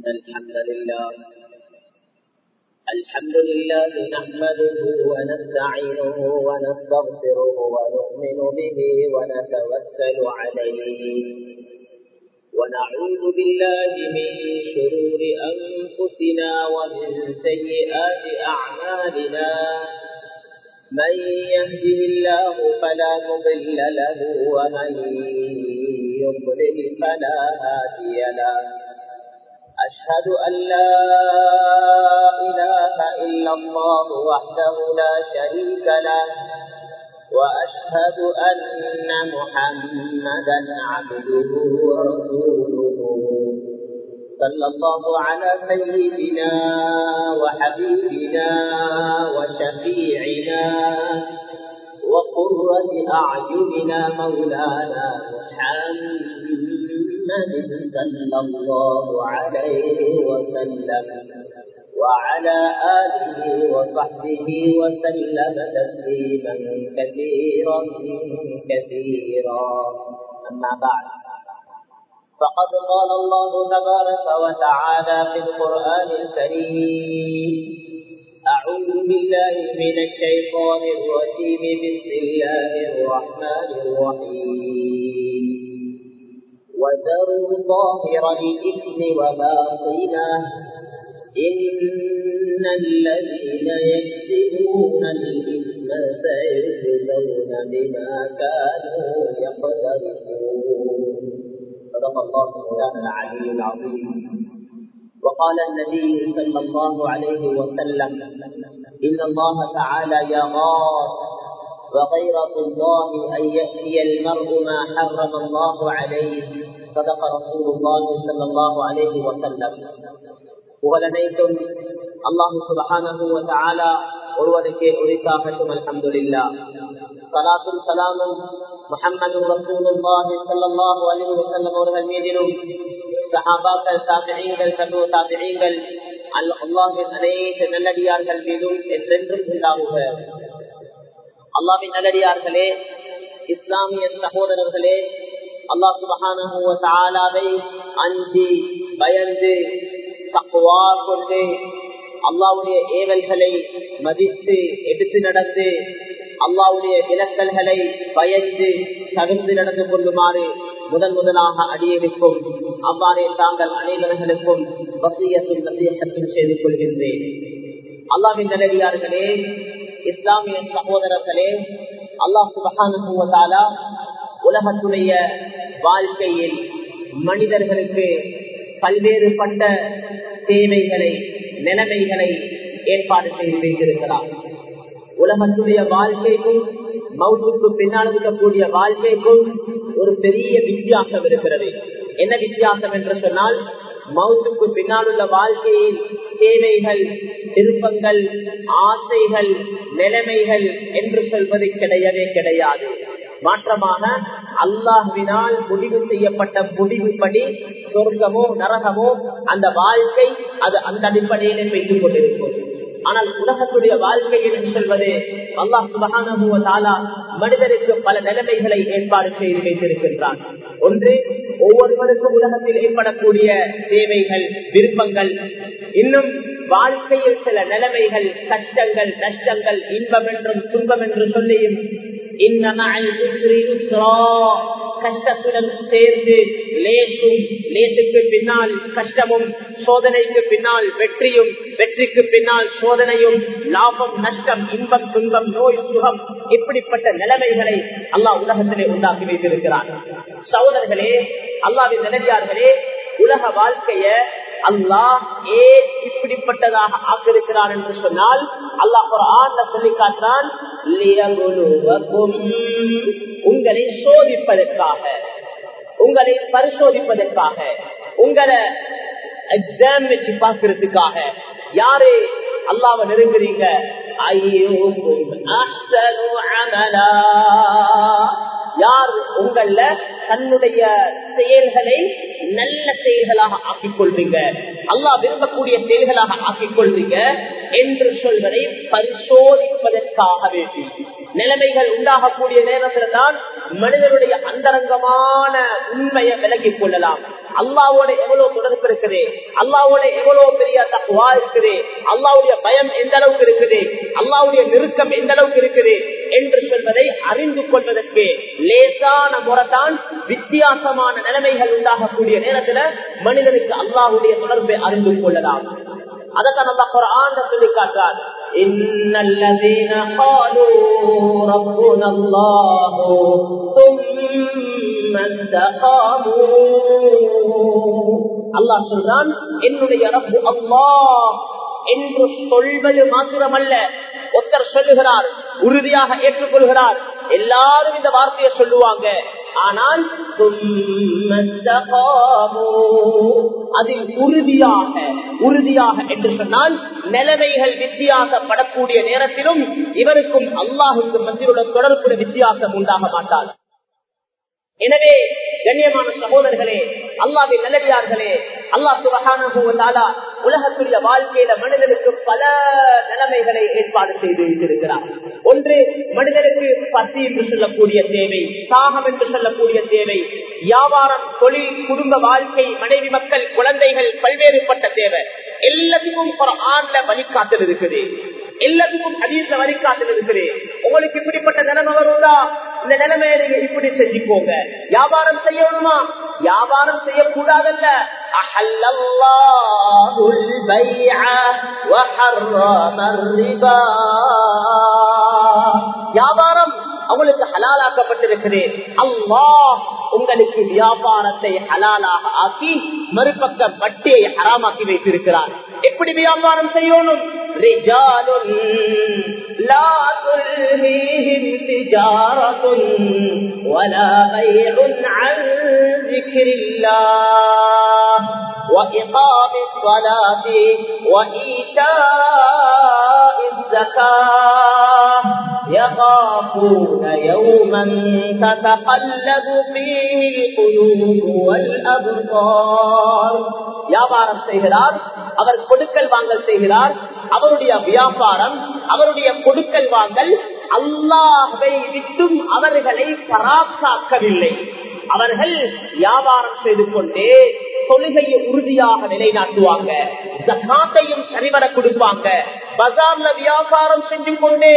الحمد لله الحمد لله نحمده ونستعينه ونستغفره ونؤمن به ونتوكل عليه ونعوذ بالله من شرور أنفسنا ومن سيئات أعمالنا من يهده الله فلا مضل له ومن يضلل فلا هادي له أشهد أن لا إله إلا الله وحده لا شريك له وأشهد أن محمدا عبده ورسوله صلى الله على سيدنا وحبيبنا وشفيعنا وقرة أعيننا مولانا محمد صلى الله عليه وسلم وعلى آله وصحبه وسلم تسليما كثيرا كثيرا أما بعد فقد قال الله تبارك وتعالى في القرآن الكريم أعوذ بالله من الشيطان الرجيم بسم الله الرحمن الرحيم وذروا ظاهر الإثم وباطنه إن الذين يكسبون الإثم سيجزون بما كانوا يقترفون صدق الله مولانا العلي العظيم وقال النبي صلى الله عليه وسلم إن الله تعالى يغار وغيرة الله أن يأتي المرء ما حرم الله عليه صدق رسول الله صلى الله عليه وسلم புகழனைத்தும் அல்லாஹு சுபஹானஹு வ தஆலா ஒருவருக்கே உரித்தாகட்டும் அல்ஹம்துலில்லாஹ் ஸலாத்தும் ஸலாமும் முஹம்மது ரசூலுல்லாஹி ஸல்லல்லாஹு அலைஹி வஸல்லம் அவர்கள் மீதிலும் சஹாபாக்கள் தாபிஈன்கள் தபு தாபிஈன்கள் அல்லாஹ்வின் அனைத்து நல்லடியார்கள் மீதும் என்றென்றும் உண்டாகுக அல்லாஹ்வின் நல்லடியார்களே இஸ்லாமிய சகோதரர்களே அல்லாஹ் சுபஹானஹு வ தஆலாவை அஞ்சி பயந்து தக்குவா கொண்டு அல்லாவுடைய ஏவல்களை மதித்து எடுத்து நடந்து அல்லாவுடைய விலக்கல்களை பயந்து தவிர்த்து நடந்து கொள்ளுமாறு முதன் முதலாக அடியெடுக்கும் அவ்வாறே தாங்கள் அனைவர்களுக்கும் வசியத்தும் நசியத்தும் செய்து கொள்கின்றேன் அல்லாவின் நல்லடியார்களே இஸ்லாமிய சகோதரர்களே அல்லாஹ் சுபகானுவதாலா உலகத்துடைய வாழ்க்கையில் மனிதர்களுக்கு பல்வேறுபட்ட தேவைகளை நிலைமைகளை ஏற்பாடு செய்து வைத்திருக்கிறார் உலகத்துடைய வாழ்க்கைக்கும் மவுத்துக்கு பின்னால் இருக்கக்கூடிய வாழ்க்கைக்கும் ஒரு பெரிய வித்தியாசம் இருக்கிறது என்ன வித்தியாசம் என்று சொன்னால் மவுத்துக்கு பின்னால் உள்ள வாழ்க்கையில் தேவைகள் விருப்பங்கள் ஆசைகள் நிலைமைகள் என்று சொல்வது கிடையவே கிடையாது மாற்றமாக அல்லாஹுவினால் முடிவு செய்யப்பட்ட முடிவுப்படி சொர்க்கமோ நரகமோ அந்த வாழ்க்கை அது அந்த அடிப்படையிலே வைத்துக் கொண்டிருக்கும் ஆனால் உலகத்துடைய வாழ்க்கை என்று சொல்வது அல்லாஹ் சுபகானா மனிதருக்கு பல நிலைமைகளை ஏற்பாடு செய்து வைத்திருக்கின்றான் ஒன்று ஒவ்வொருவருக்கும் உலகத்தில் ஏற்படக்கூடிய தேவைகள் விருப்பங்கள் இன்னும் வாழ்க்கையில் சில நிலைமைகள் கஷ்டங்கள் நஷ்டங்கள் இன்பம் என்றும் துன்பம் என்று சொல்லியும் கஷ்டத்துடன் சேர்ந்து லேசும் லேசுக்கு பின்னால் கஷ்டமும் சோதனைக்கு பின்னால் வெற்றியும் வெற்றிக்கு பின்னால் சோதனையும் லாபம் நஷ்டம் இன்பம் துன்பம் நோய் சுகம் இப்படிப்பட்ட நிலைமைகளை அல்லாஹ் உலகத்திலே உண்டாக்கி வைத்திருக்கிறார் சகோதரர்களே அல்லாவின் நிலையார்களே உலக வாழ்க்கைய அல்லாஹ் ஏன் இப்படிப்பட்டதாக ஆக்கிருக்கிறான் என்று சொன்னால் அல்லாஹ் ஒரு ஆண்ட சொல்லி காட்டுறான் உங்களை சோதிப்பதற்காக உங்களை பரிசோதிப்பதற்காக உங்களை எக்ஸாம் வச்சு பார்க்கறதுக்காக யாரு அல்லாவ நெருங்குறீங்க யார் உங்கள தன்னுடைய செயல்களை நல்ல செயல்களாக ஆக்கிக் கொள்வீங்க அல்லாஹ் விரும்பக்கூடிய செயல்களாக ஆக்கிக் கொள்வீங்க என்று சொல்வதை பரிசோதிப்பதற்காக வேண்டி நிலைமைகள் உண்டாகக்கூடிய நேரத்தில் தான் மனிதனுடைய அந்தரங்கமான உண்மையை விலகிக் கொள்ளலாம் அல்லாவோட எவ்வளவு தொடர்பு இருக்குது அல்லாவோட எவ்வளவு பெரிய தக்குவா இருக்குது அல்லாவுடைய பயம் எந்த அளவுக்கு இருக்குது அல்லாவுடைய நெருக்கம் எந்த அளவுக்கு இருக்குது என்று சொல்வதை அறிந்து கொள்வதற்கு லேசான முறைதான் வித்தியாசமான நிலைமைகள் உண்டாகக்கூடிய நேரத்துல மனிதனுக்கு அல்லாவுடைய தொடர்பை அறிந்து கொள்ளலாம் அதத்தான் நம்ம குரான் சொல்லி காட்டுறார் إن الذين قالوا ربنا الله ثم استقاموا அல்லாஹ் சொல்றான் என்னுடைய ரப்பு அல்லாஹ் என்று சொல்வது மாத்திரமல்ல ஒருத்தர் சொல்லுகிறார் உறுதியாக ஏற்றுக்கொள்கிறார் எல்லாரும் இந்த வார்த்தையை சொல்லுவாங்க ஆனால் அதில் உறுதியாக உறுதியாக என்று சொன்னால் நிலைமைகள் வித்தியாசப்படக்கூடிய நேரத்திலும் இவருக்கும் அல்லாஹுக்கு மத்தியுள்ள தொடர்புடைய வித்தியாசம் உண்டாக மாட்டார் எனவே கண்ணியமான சகோதரர்களே அல்லாவின் நல்லடியார்களே அல்லா சுபகான உலகத்துடைய வாழ்க்கையில மனிதனுக்கு பல நிலைமைகளை ஏற்பாடு செய்து வைத்திருக்கிறார் ஒன்று மனிதனுக்கு பசி என்று சொல்லக்கூடிய தேவை தாகம் என்று சொல்லக்கூடிய தேவை வியாபாரம் தொழில் குடும்ப வாழ்க்கை மனைவி மக்கள் குழந்தைகள் பல்வேறுபட்ட தேவை எல்லாத்துக்கும் ஒரு ஆண்ல வழிகாட்டல் இருக்குது எல்லாத்துக்கும் அதீத வழிகாட்டல் இருக்குது உங்களுக்கு இப்படிப்பட்ட நிலைமை வருவதா இந்த நிலைமையை நீங்க இப்படி செஞ்சுக்கோங்க வியாபாரம் செய்யணுமா வியாபாரம் செய்யக்கூடாதல்ல வியாபாரம் அவங்களுக்கு ஹலாலாக்கப்பட்டிருக்குது அல்லாஹ் உங்களுக்கு வியாபாரத்தை ஹலாலாக ஆக்கி மறுபக்க வட்டியை ஹராமாக்கி வைத்திருக்கிறார் எப்படி வியாபாரம் செய்யணும் رجال لا تلهيهم تجارة ولا بيع عن ذكر الله وإقام الصلاة وإيتاء الزكاة يخافون يوما تتقلب فيه القلوب والأبصار வியாபாரம் செய்கிறார் அவர் கொடுக்கல் வாங்கல் செய்கிறார் அவருடைய வியாபாரம் அவருடைய கொடுக்கல் வாங்கல் அல்லாஹை விட்டும் அவர்களை பராக்காக்கவில்லை அவர்கள் வியாபாரம் செய்து கொண்டே தொழுகையை உறுதியாக நிலைநாட்டுவாங்க ஜக்காத்தையும் சரிவர கொடுப்பாங்க பஜார்ல வியாபாரம் செஞ்சு கொண்டே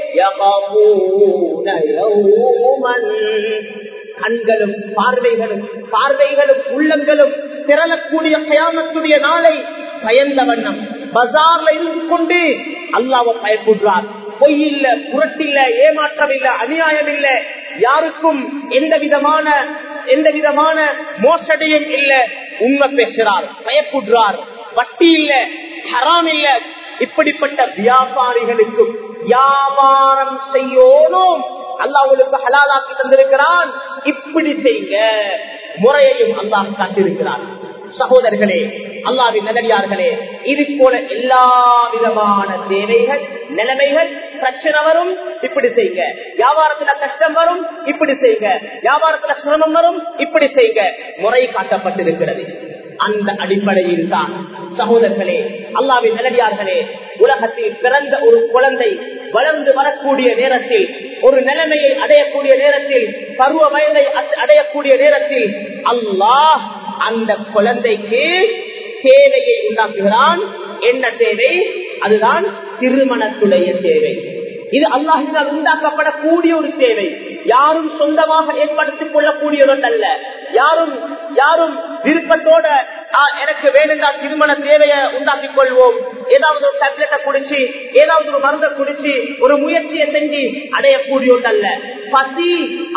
கண்களும் பார்வைகளும் பார்வைகளும் உள்ளங்களும் திரளக்கூடிய கயாமத்துடைய நாளை பயந்த வண்ணம் பஜார்ல இருந்து கொண்டு அல்லாவ பயப்படுறார் பொய் இல்ல புரட்டில்ல ஏமாற்றம் இல்ல அநியாயம் இல்ல யாருக்கும் எந்த விதமான எந்த விதமான மோசடியும் இல்ல உண்மை பேசுறார் பயப்படுறார் வட்டி இல்ல ஹராம் இல்ல இப்படிப்பட்ட வியாபாரிகளுக்கும் வியாபாரம் செய்யோனும் அல்லாவுக்கு ஹலாலாக்கி தந்திருக்கிறான் இப்படி செய்யுங்க முறையையும் அல்லாஹ் காட்டியிருக்கிறான் சகோதரர்களே அல்லாவின் நல்லடியார்களே இது போல எல்லா விதமான தேவைகள் நிலைமைகள் பிரச்சனை வரும் இப்படி செய்யுங்க வியாபாரத்துல கஷ்டம் வரும் இப்படி செய்யுங்க வியாபாரத்துல சிரமம் வரும் இப்படி செய்யுங்க முறை காட்டப்பட்டிருக்கிறது அந்த அடிப்படையில் தான் சகோதரர்களே அல்லாவின் நல்லடியார்களே உலகத்தில் பிறந்த ஒரு குழந்தை வளர்ந்து வரக்கூடிய நேரத்தில் ஒரு நிலைமையை அடையக்கூடிய நேரத்தில் பருவ வயதை அடையக்கூடிய நேரத்தில் அல்லாஹ் அந்த குழந்தைக்கு தேவையை உண்டாக்குகிறான் என்ன தேவை அதுதான் திருமணத்துடைய தேவை இது அல்லாஹினால் உண்டாக்கப்படக்கூடிய ஒரு தேவை யாரும் சொந்தமாக ஏற்படுத்திக் கொள்ளக்கூடிய அல்ல யாரும் யாரும் விருப்பத்தோட எனக்கு வேணுண்டா திருமண தேவையை உண்டாக்கிக் கொள்வோம் ஏதாவது ஒரு டேப்லெட்டை குடிச்சு ஏதாவது ஒரு மருந்தை குடிச்சு ஒரு முயற்சியை செஞ்சு அடையக்கூடிய அல்ல பசி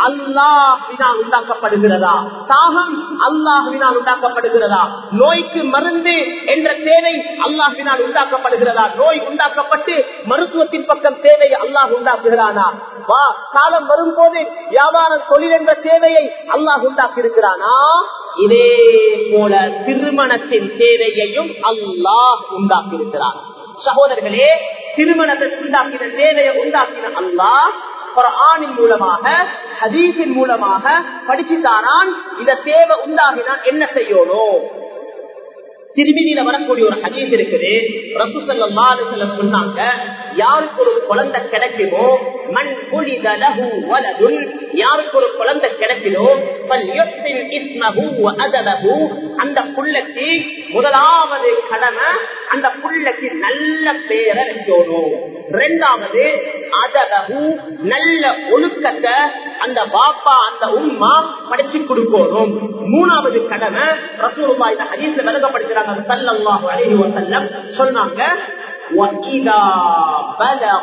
அல்லாஹினால் உண்டாக்கப்படுகிறதா தாகம் அல்லாஹினால் உண்டாக்கப்படுகிறதா நோய்க்கு மருந்து என்ற தேவை அல்லாஹினால் உண்டாக்கப்படுகிறதா நோய் உண்டாக்கப்பட்டு மருத்துவத்தின் பக்கம் தேவை அல்லாஹ் உண்டாக்குகிறானா வா காலம் வரும்போது வியாபார தொழில் என்ற தேவையை அல்லாஹ் உண்டாக்கி இருக்கிறானா இதே போல திருமணத்தின் தேவையையும் அல்லாஹ் உண்டாக்கி இருக்கிறான் சகோதரர்களே திருமணத்தை உண்டாக்கின தேவையை உண்டாக்கின அல்லாஹ் குரானின் மூலமாக ஹதீஸின் மூலமாக படிச்சுத்தாரான் இந்த தேவை உண்டாகினால் என்ன செய்யணும் திருமிதியில வரக்கூடிய ஒரு ஹதீஸ் இருக்குது ரசூசல்லம் சொன்னாங்க யாருக்கு ஒரு குழந்தை கிடைக்குமோ மண் புலித லஹு வலதுன் யாருக்கு ஒரு குழந்தை கிடைக்குதோ பல்யுஹ்சின் இஸ்மஹு வ அதபஹு அந்த புள்ளக்கு முதலாவது கடமை அந்த புள்ளக்கு நல்ல பேரை வைக்கணும் இரண்டாவது அதபஹு நல்ல ஒழுக்கத்தை அந்த பாப்பா அந்த உம்மா படிச்சு கொடுக்கணும் மூணாவது கடமை ரசூலுல்லாஹி இந்த ஹதீஸ்ல விளங்கப்படுத்துறாங்க ஸல்லல்லாஹு அலைஹி வஸல்லம் சொன்னாங்க وَإِذَا بَلَغَ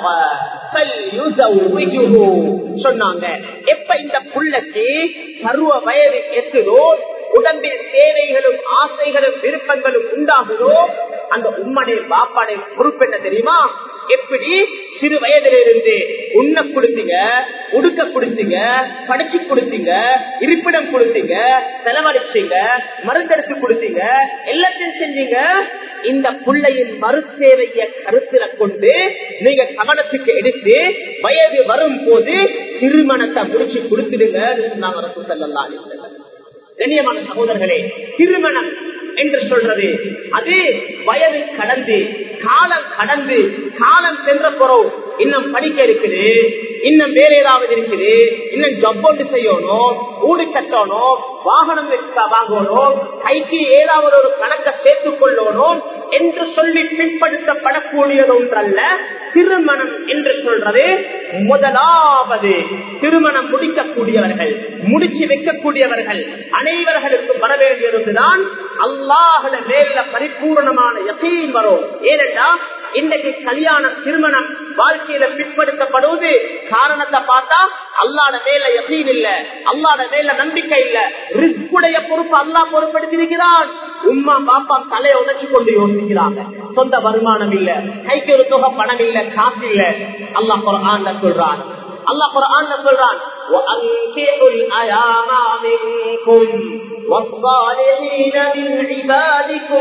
فَلْيُزَوِّجُهُ சொன்னாங்க எப்ப இந்த புள்ளக்கு பருவ வயது எட்டுதோ உடம்பில் தேவைகளும் ஆசைகளும் விருப்பங்களும் உண்டாகுதோ அந்த உம்மடைய பாப்பாடைய பொறுப்பு என்ன தெரியுமா எப்படி சிறு வயதில இருந்து உண்ண கொடுத்தீங்க உடுக்க கொடுத்தீங்க படிச்சு கொடுத்தீங்க இருப்பிடம் கொடுத்தீங்க செலவழிச்சீங்க மருந்தெடுத்து கொடுத்தீங்க எல்லாத்தையும் செஞ்சீங்க இந்த பிள்ளையின் மறுசேவைய கருத்துல கொண்டு நீங்க கவனத்துக்கு எடுத்து வயது வரும் போது திருமணத்தை முடிச்சு கொடுத்துடுங்க நாங்க அரசு செல்லலாம் கண்ணியமான சகோதரர்களே திருமணம் என்று சொல்றது அது வயது கடந்து காலம் கடந்து காலம் சென்ற பிறகு இன்னும் படிக்க இருக்குது இன்னும் வேற ஏதாவது இருக்குது இன்னும் ஜப் ஒன்று செய்யணும் ஊடு கட்டணும் வாகனம் வைக்க வாங்கணும் கைக்கு ஏதாவது ஒரு கணக்கை சேர்த்துக் கொள்ளணும் என்று சொல்லி பின்படுத்தப்படக்கூடியது ஒன்றல்ல திருமணம் என்று சொல்றது முதலாவது திருமணம் முடிக்கக்கூடியவர்கள் முடிச்சு வைக்கக்கூடியவர்கள் அனைவர்களுக்கும் வர வேண்டியதுதான் அல்லாஹுட மேல பரிபூர்ணமான யசீன் வரும் ஏனென்றா இன்றைக்கு கல்யாணம் திருமணம் வாழ்க்கையில பிற்படுத்தப்படுவது காரணத்தை பார்த்தா அல்லாட மேல யசீன் இல்ல அல்லாட மேல நம்பிக்கை இல்ல ரிஸ்குடைய பொறுப்பு அல்லா பொறுப்படுத்திருக்கிறான் உம்மா பாப்பா தலையை உதச்சி கொண்டு யோசிக்கிறாங்க சொந்த வருமானம் இல்ல கைக்கு ஒரு தொகை பணம் இல்ல காசு இல்ல அல்லாஹ் குரான்ல சொல்றான் அல்லாஹ் குரான்ல சொல்றான் وَأَنكِحُوا الْأَيَامَ مِنكُمْ وَالصَّالِحِينَ مِنْ عِبَادِكُمْ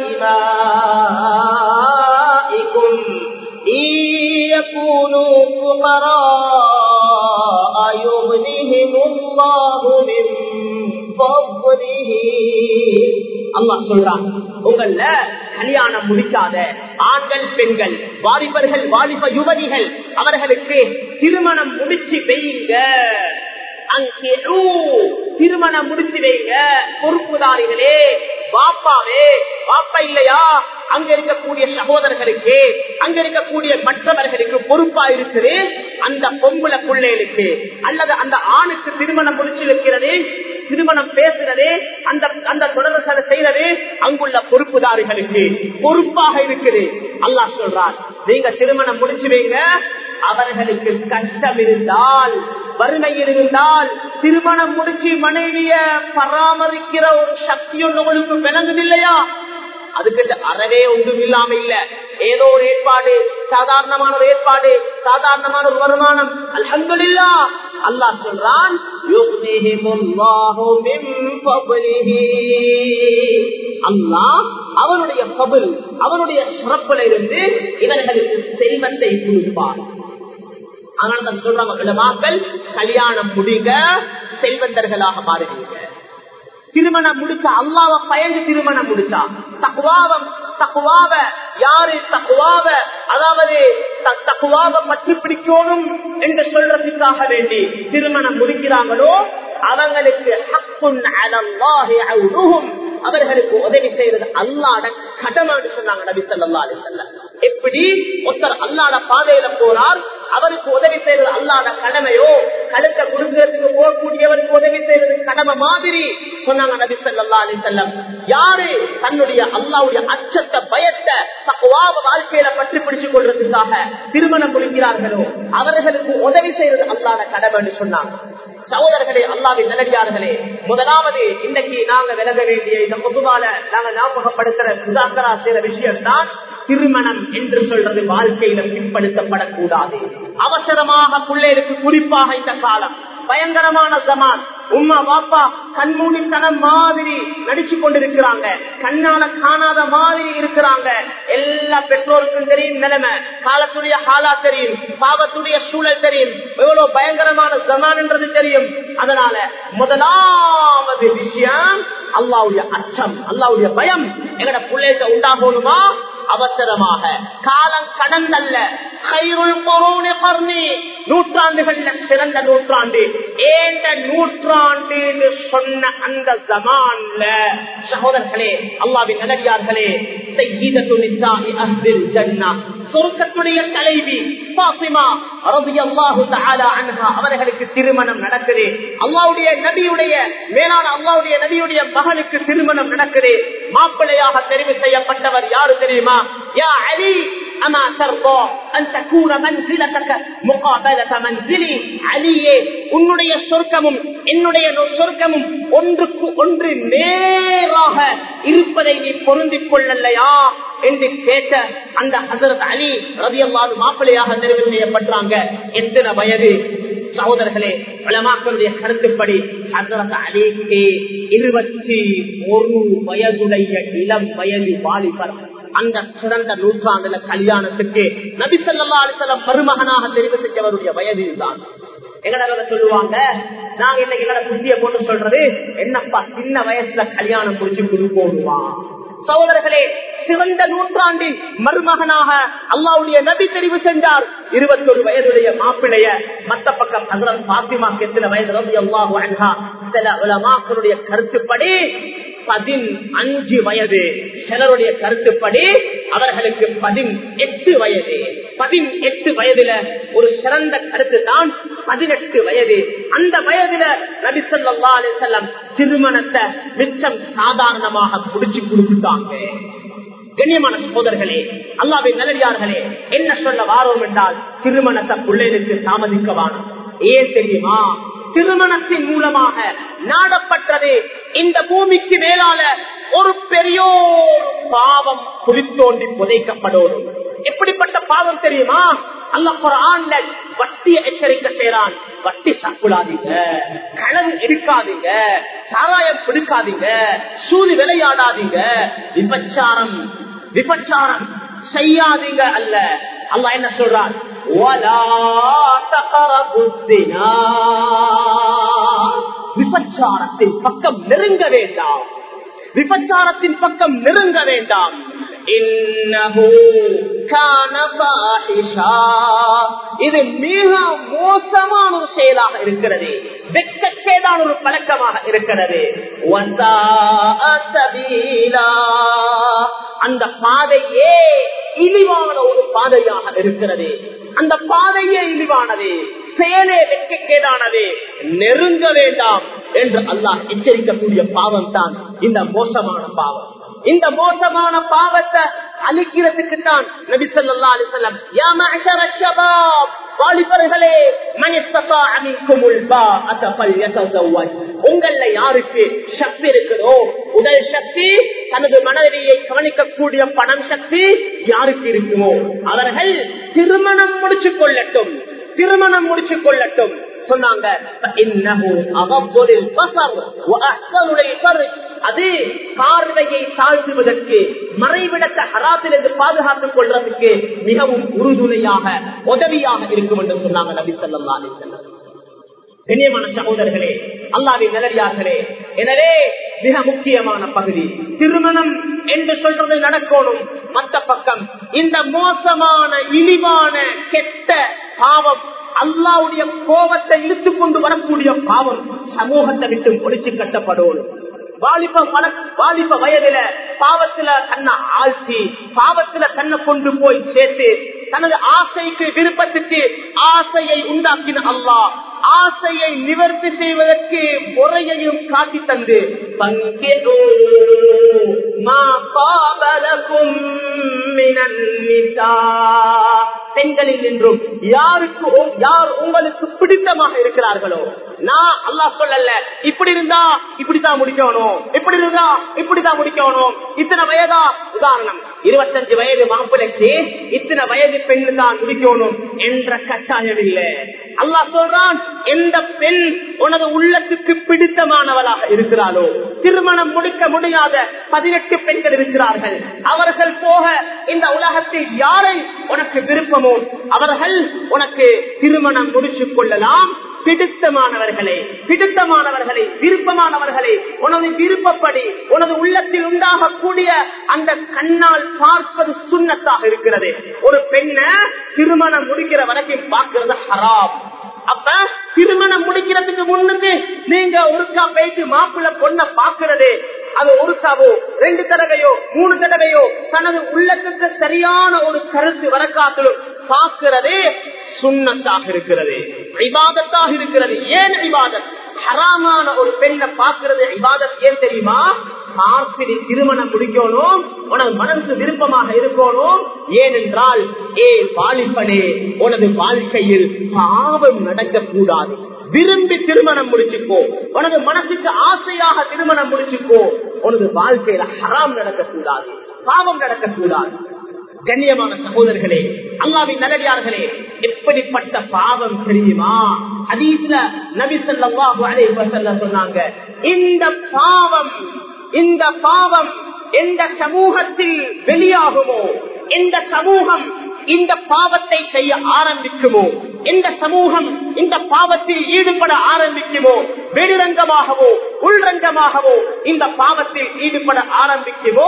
وَإِمَائِكُمْ إِن يَكُونُوا فُقَرَاءَ يُغْنِهِمُ اللَّهُ مِن فَضْلِهِ அல்லாஹ் சொல்றான் உங்கள கல்யாணம் முடிக்காத ஆண்கள் பெண்கள் வாலிபர்கள் வாலிப யுவதிகள் அவர்களுக்கு திருமணம் முடிச்சு வைங்க அங்கே திருமணம் முடிச்சு வைங்க பொறுப்புதாரிகளே பாப்பாவே பாப்பா இல்லையா அங்க இருக்கக்கூடிய சகோதரர்களுக்கு அங்க இருக்கக்கூடிய மற்றவர்களுக்கு பொறுப்பா இருக்குது அந்த பொம்புல பிள்ளைகளுக்கு அல்லது அந்த ஆணுக்கு திருமணம் முடிச்சு வைக்கிறது திருமணம் பேசுறது அந்த அந்த தொடர்களை செய்யறது அங்குள்ள பொறுப்புதாரிகளுக்கு பொறுப்பாக இருக்குது அல்லாஹ் சொல்றார் நீங்க திருமணம் முடிச்சு வைங்க அவர்களுக்கு கஷ்டம் இருந்தால் வறுமை இருந்தால் திருமணம் முடிச்சு மனைவிய பராமரிக்கிற ஒரு சக்தி ஒன்று உங்களுக்கு விளங்குது இல்லையா அதுக்கு அறவே ஒன்றும் இல்லாம இல்ல ஏதோ ஒரு ஏற்பாடு சாதாரணமான ஒரு ஏற்பாடு சாதாரணமான ஒரு வருமானம் அல்ஹம்துலில்லா அல்லாஹ் சொல்றான் அல்லாஹ் அவனுடைய பபுல் அவனுடைய சிறப்புல இருந்து இவர்களுக்கு செல்வத்தை கொடுப்பார் ஆனால் தான் சொல்றாங்க மக்கள் கல்யாணம் முடிங்க செல்வந்தர்களாக மாறுவீங்க திருமணம் முடிச்சா அல்லாவ பயந்து திருமணம் முடிச்சா தக்குவாவம் தக்குவாவ யாரு தக்குவாவ அதாவது தக்குவாவ பற்றி பிடிக்கணும் என்று சொல்றதுக்காக வேண்டி திருமணம் முடிக்கிறாங்களோ அவங்களுக்கு அவர்களுக்கு உதவி செய்யறது அல்லாட கடமை சொன்னாங்க நபி சொல்லா அலி எப்படி ஒருத்தர் அல்லாட பாதையில போறார் அவருக்கு உதவி செய்யறது அல்லாத கடமையோ கழுத்த குடும்பத்துக்கு போகக்கூடியவருக்கு உதவி செய்யறது கடமை மாதிரி சொன்னாங்க நபி சொல்லா அலி செல்லம் யாரு தன்னுடைய அல்லாவுடைய அச்சத்தை பயத்தை தக்குவாவ வாழ்க்கையில பற்றி பிடிச்சுக் கொள்றதுக்காக திருமணம் முடிக்கிறார்களோ அவர்களுக்கு உதவி செய்யறது அல்லாத கடமைன்னு சொன்னாங்க சகோதரர்களே அல்லாவின் நிலடியார்களே முதலாவது இன்னைக்கு நாங்க விலக வேண்டிய இந்த பொதுவால நாங்க ஞாபகப்படுத்துற முதாக்கரா செய்யற விஷயம் தான் திருமணம் என்று சொல்றது வாழ்க்கையில பின்படுத்தப்படக்கூடாது அவசரமாக பிள்ளைகளுக்கு குறிப்பாக இந்த காலம் பயங்கரமான ஜமான் உம்மா பாப்பா கண்மூடித்தனம் மாதிரி நடிச்சு கொண்டிருக்கிறாங்க கண்ணால காணாத மாதிரி இருக்கிறாங்க எல்லா பெற்றோருக்கும் தெரியும் நிலைமை காலத்துடைய ஹாலா தெரியும் பாவத்துடைய சூழல் தெரியும் எவ்வளவு பயங்கரமான ஜமான் என்றது தெரியும் அதனால முதலாவது விஷயம் அல்லாவுடைய அச்சம் அல்லாவுடைய பயம் எங்கட பிள்ளைகிட்ட உண்டாகணுமா அவசரமாக காலம் கடந்தல்ல கைருள் பொருணி பர்ணி நூற்றாண்டுகள்ல சிறந்த நூற்றாண்டு ஏந்த நூற்றாண்டு சொன்ன அந்த ஜமான்ல சகோதரர்களே அல்லாவின் நல்லடியார்களே சையீதத்து நிசாஇ அஹ்லில் ஜன்னா சொர்க்கத்துடைய தலைவி பாசிமா ரலியல்லாஹு தஆலா அன்ஹா அவர்களுக்கு திருமணம் நடக்குது அல்லாஹ்வுடைய நபியுடைய மேலான அல்லாஹ்வுடைய நபியுடைய மகனுக்கு திருமணம் நடக்குது மாப்பிள்ளையாக தெரிவு செய்யப்பட்டவர் யாரு தெரியுமா யா அலி أما ترضى أن تكون منزلتك مقابلة منزلي அலியே உன்னுடைய சொர்க்கமும் என்னுடைய சொர்க்கமும் ஒன்றுக்கு ஒன்று நேராக இருப்பதை நீ பொருந்திக் கொள்ளலையா என்று கேட்ட அந்த ஹசரத் அலி ரவி அல்லாது மாப்பிள்ளையாக தெரிவு செய்யப்பட்டாங்க எத்தனை வயது சகோதரர்களே உலமாக்களுடைய கருத்துப்படி ஹசரத் அலிக்கு இருபத்தி ஒரு வயதுடைய இளம் வயது வாலிபர் அந்த சிறந்த நூற்றாண்டுல கல்யாணத்துக்கு நபிசல்லா அலிசல்லம் மருமகனாக தெரிவு செஞ்சவருடைய வயது தான் எங்கட சொல்லுவாங்க நாங்க இன்னைக்கு எங்கட புத்திய போட்டு சொல்றது என்னப்பா சின்ன வயசுல கல்யாணம் முடிச்சு கொடுப்போடுவான் சகோதரர்களே சிறந்த நூற்றாண்டின் மருமகனாக அல்லாவுடைய நபி தெரிவு சென்றார் இருபத்தி ஒரு வயதுடைய மாப்பிளைய மத்த பக்கம் ஹசரத் பாத்திமா எத்தனை வயது ரவி அல்லாஹு அன்ஹா சில உலமாக்களுடைய கருத்துப்படி பதினஞ்சு வயது சிலருடைய கருத்துப்படி அவர்களுக்கு பதினெட்டு வயது பதினெட்டு வயதுல ஒரு சிறந்த கருத்து தான் பதினெட்டு வயது அந்த வயதுல நபிசல்லா அலிசல்லம் திருமணத்தை மிச்சம் சாதாரணமாக புடிச்சு கொடுத்துட்டாங்க கண்ணியமான சகோதரர்களே அல்லாவின் நல்லடியார்களே என்ன சொல்ல வாரோம் என்றால் திருமணத்தை பிள்ளைகளுக்கு தாமதிக்கவான ஏன் தெரியுமா திருமணத்தின் மூலமாக நாடப்பட்டது இந்த பூமிக்கு மேலால ஒரு பெரியோர் பாவம் குறித்தோண்டி புதைக்கப்படும் எப்படிப்பட்ட பாவம் தெரியுமா அல்ல குரான்ல வட்டிய எச்சரிக்கை செய்யறான் வட்டி சாப்பிடாதீங்க களவு எடுக்காதீங்க சாராயம் பிடிக்காதீங்க சூது விளையாடாதீங்க விபச்சாரம் விபச்சாரம் செய்யாதீங்க அல்ல அல்ல என்ன சொல்றான் விபச்சாரத்தின் பக்கம் நெருங்க வேண்டாம் விபச்சாரத்தின் பக்கம் நெருங்க வேண்டாம் இது மிக மோசமான ஒரு செயலாக இருக்கிறது வெக்கச்சேதான ஒரு பழக்கமாக இருக்கிறது அந்த பாதையே இழிவான ஒரு பாதையாக இருக்கிறது அந்த பாதையே இழிவானது செயலே வெக்கக்கேடானது நெருங்க வேண்டாம் என்று அல்லாஹ் எச்சரிக்கக்கூடிய பாவம் தான் இந்த மோசமான பாவம் இந்த மோசமான பாவத்தை அழிக்கிறதுக்கு தான் நபி சொல்லா அலிசல்லம் வாலிபர்களே உங்கள யாருக்கு சக்தி இருக்குதோ உடல் சக்தி தனது மனைவியை கவனிக்கக்கூடிய பணம் சக்தி யாருக்கு இருக்குமோ அவர்கள் திருமணம் முடிச்சு கொள்ளட்டும் திருமணம் முடிச்சு கொள்ளட்டும் சொன்னாங்க அது பார்வையை தாழ்த்துவதற்கு மறைவிடத்தை ஹராத்திலிருந்து பாதுகாத்துக் கொள்றதுக்கு மிகவும் உறுதுணையாக உதவியாக இருக்கும் என்று சொன்னாங்க நபி சொல்லா அலிசல்லம் கண்ணியமான சகோதரர்களே அல்லாவின் நிலடியார்களே எனவே மிக முக்கியமான பகுதி திருமணம் என்று சொல்றது நடக்கணும் மத்த பக்கம் இந்த மோசமான இழிவான கெட்ட பாவம் அல்லாவுடைய கோபத்தை இழுத்துக் கொண்டு வரக்கூடிய பாவம் சமூகத்தை விட்டு ஒழிச்சு கட்டப்படணும் வாலிப மன வாலிப வயதுல பாவத்துல தன்னை ஆழ்த்தி பாவத்துல தன்னை கொண்டு போய் சேர்த்து தனது ஆசைக்கு விருப்பத்துக்கு ஆசையை உண்டாக்கின அல்லாஹ் ஆசையை நிவர்த்தி செய்வதற்கு முறையையும் காட்டி தந்து பங்கேதோ பெண்களில் நின்றும் யாருக்கு யார் உங்களுக்கு பிடித்தமாக இருக்கிறார்களோ நான் அல்லா சொல்லல இப்படி இருந்தா இப்படித்தான் முடிக்கணும் இப்படி இருந்தா இப்படித்தான் முடிக்கணும் இத்தனை வயதா உதாரணம் இருபத்தஞ்சு வயது மாப்பிளைக்கு இத்தனை வயது பெண்ணு தான் முடிக்கணும் என்ற கட்டாயம் இல்லை அல்லாஹ் சொல்றான் எந்த பெண் உனது உள்ளத்துக்கு பிடித்தமானவளாக இருக்கிறாளோ திருமணம் முடிக்க முடியாத பதினெட்டு பெண்கள் இருக்கிறார்கள் அவர்கள் போக இந்த உலகத்தில் யாரை உனக்கு விருப்பமோ அவர்கள் உனக்கு திருமணம் முடிச்சு கொள்ளலாம் பிடித்தமானவர்களே பிடித்தமானவர்களே விருப்பமானவர்களே உனது விருப்பப்படி உனது உள்ளத்தில் உண்டாகக்கூடிய அந்த கண்ணால் பார்ப்பது சுண்ணத்தாக இருக்கிறது ஒரு பெண்ணை திருமணம் முடிக்கிற வரைக்கும் பார்க்கிறது ஹராம் அப்ப திருமணம் முடிக்கிறதுக்கு முன்னுக்கு நீங்க ஒருக்கா போயிட்டு மாப்பிள்ள பொண்ண பாக்குறது அது ஒருக்காவோ ரெண்டு தடவையோ மூணு தடவையோ தனது உள்ளத்துக்கு சரியான ஒரு கருத்து வரக்காத்திலும் பார்க்கிறதே சுண்ணத்தாக இருக்கிறது ஐபாதத்தாக இருக்கிறது ஏன் ஐபாதத் ஹராமான ஒரு பெண்ணை பார்க்கிறது ஐபாதத் ஏன் தெரியுமா பார்த்து நீ திருமணம் முடிக்கணும் உனது மனசு விருப்பமாக இருக்கணும் ஏனென்றால் ஏ வாலிபனே உனது வாழ்க்கையில் பாவம் நடக்கக்கூடாது விரும்பி திருமணம் முடிச்சுக்கோ உனது மனசுக்கு ஆசையாக திருமணம் முடிச்சுக்கோ உனது வாழ்க்கையில ஹராம் நடக்கக்கூடாது பாவம் நடக்கக்கூடாது கண்ணியமான சகோதரர்களே அல்லாவின் நல்லடியார்களே எப்படிப்பட்ட பாவம் தெரியுமா அதீஸ்ல நபி ஸல்லல்லாஹு அலைஹி வஸல்லம் சொன்னாங்க இந்த பாவம் இந்த பாவம் எந்த சமூகத்தில் வெளியாகுமோ எந்த சமூகம் இந்த பாவத்தை செய்ய ஆரம்பிக்குமோ எந்த சமூகம் இந்த பாவத்தில் ஈடுபட ஆரம்பிக்குமோ வெளிரங்கமாகவோ உள்ரங்கமாகவோ இந்த பாவத்தில் ஈடுபட ஆரம்பிக்குமோ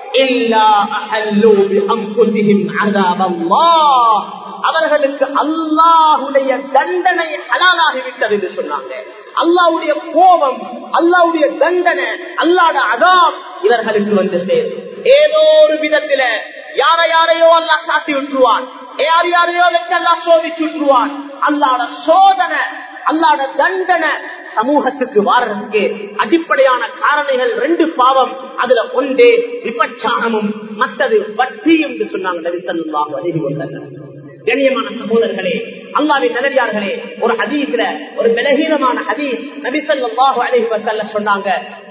إلا أحلوا بأنفسهم عذاب الله அவர்களுக்கு அல்லாஹுடைய தண்டனை ஹலாலாகிவிட்டது என்று சொன்னாங்க அல்லாவுடைய கோபம் அல்லாவுடைய தண்டனை அல்லாட அதாம் இவர்களுக்கு வந்து சேரும் ஏதோ ஒரு விதத்தில யார யாரையோ அல்லா சாத்தி விட்டுருவான் யார் யாரையோ வச்சு அல்லா சோதிச்சு விட்டுருவான் அல்லாட சோதனை அல்லாட தண்டனை சமூகத்துக்கு வாரதுக்கு அடிப்படையான காரணிகள் ரெண்டு பாவம் அதுல ஒன்றே விபச்சாரமும் மற்றது வட்டி என்று சொன்னாங்க நபி ஸல்லல்லாஹு அலைஹி வஸல்லம் கண்ணியமான சகோதரர்களே அல்லாவின் நல்லடியார்களே ஒரு ஹதீஸ்ல ஒரு பலகீனமான ஹதீஸ் நபி ஸல்லல்லாஹு அலைஹி வஸல்லம் சொன்னாங்க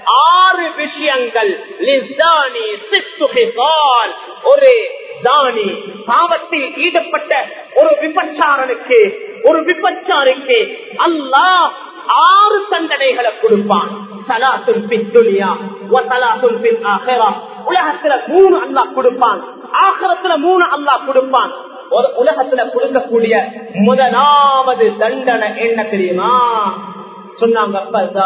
ஆறு விஷயங்கள் லிஸானி சித்து ஹிசால் ஒரு தானி பாவத்தில் ஈடுபட்ட ஒரு விபச்சாரனுக்கு ஒரு விபச்சாருக்கு அல்லாஹ் ஆறு தண்டனைகளை கொடுப்பான் சலாத்துல் பித்துலியா சலாத்துல் பில் ஆஹிரா உலகத்துல மூணு அல்லாஹ் கொடுப்பான் ஆகரத்துல மூணு அல்லாஹ் கொடுப்பான் ஒரு உலகத்துல கொடுக்கக்கூடிய முதலாவது தண்டனை என்ன தெரியுமா சொன்னாங்க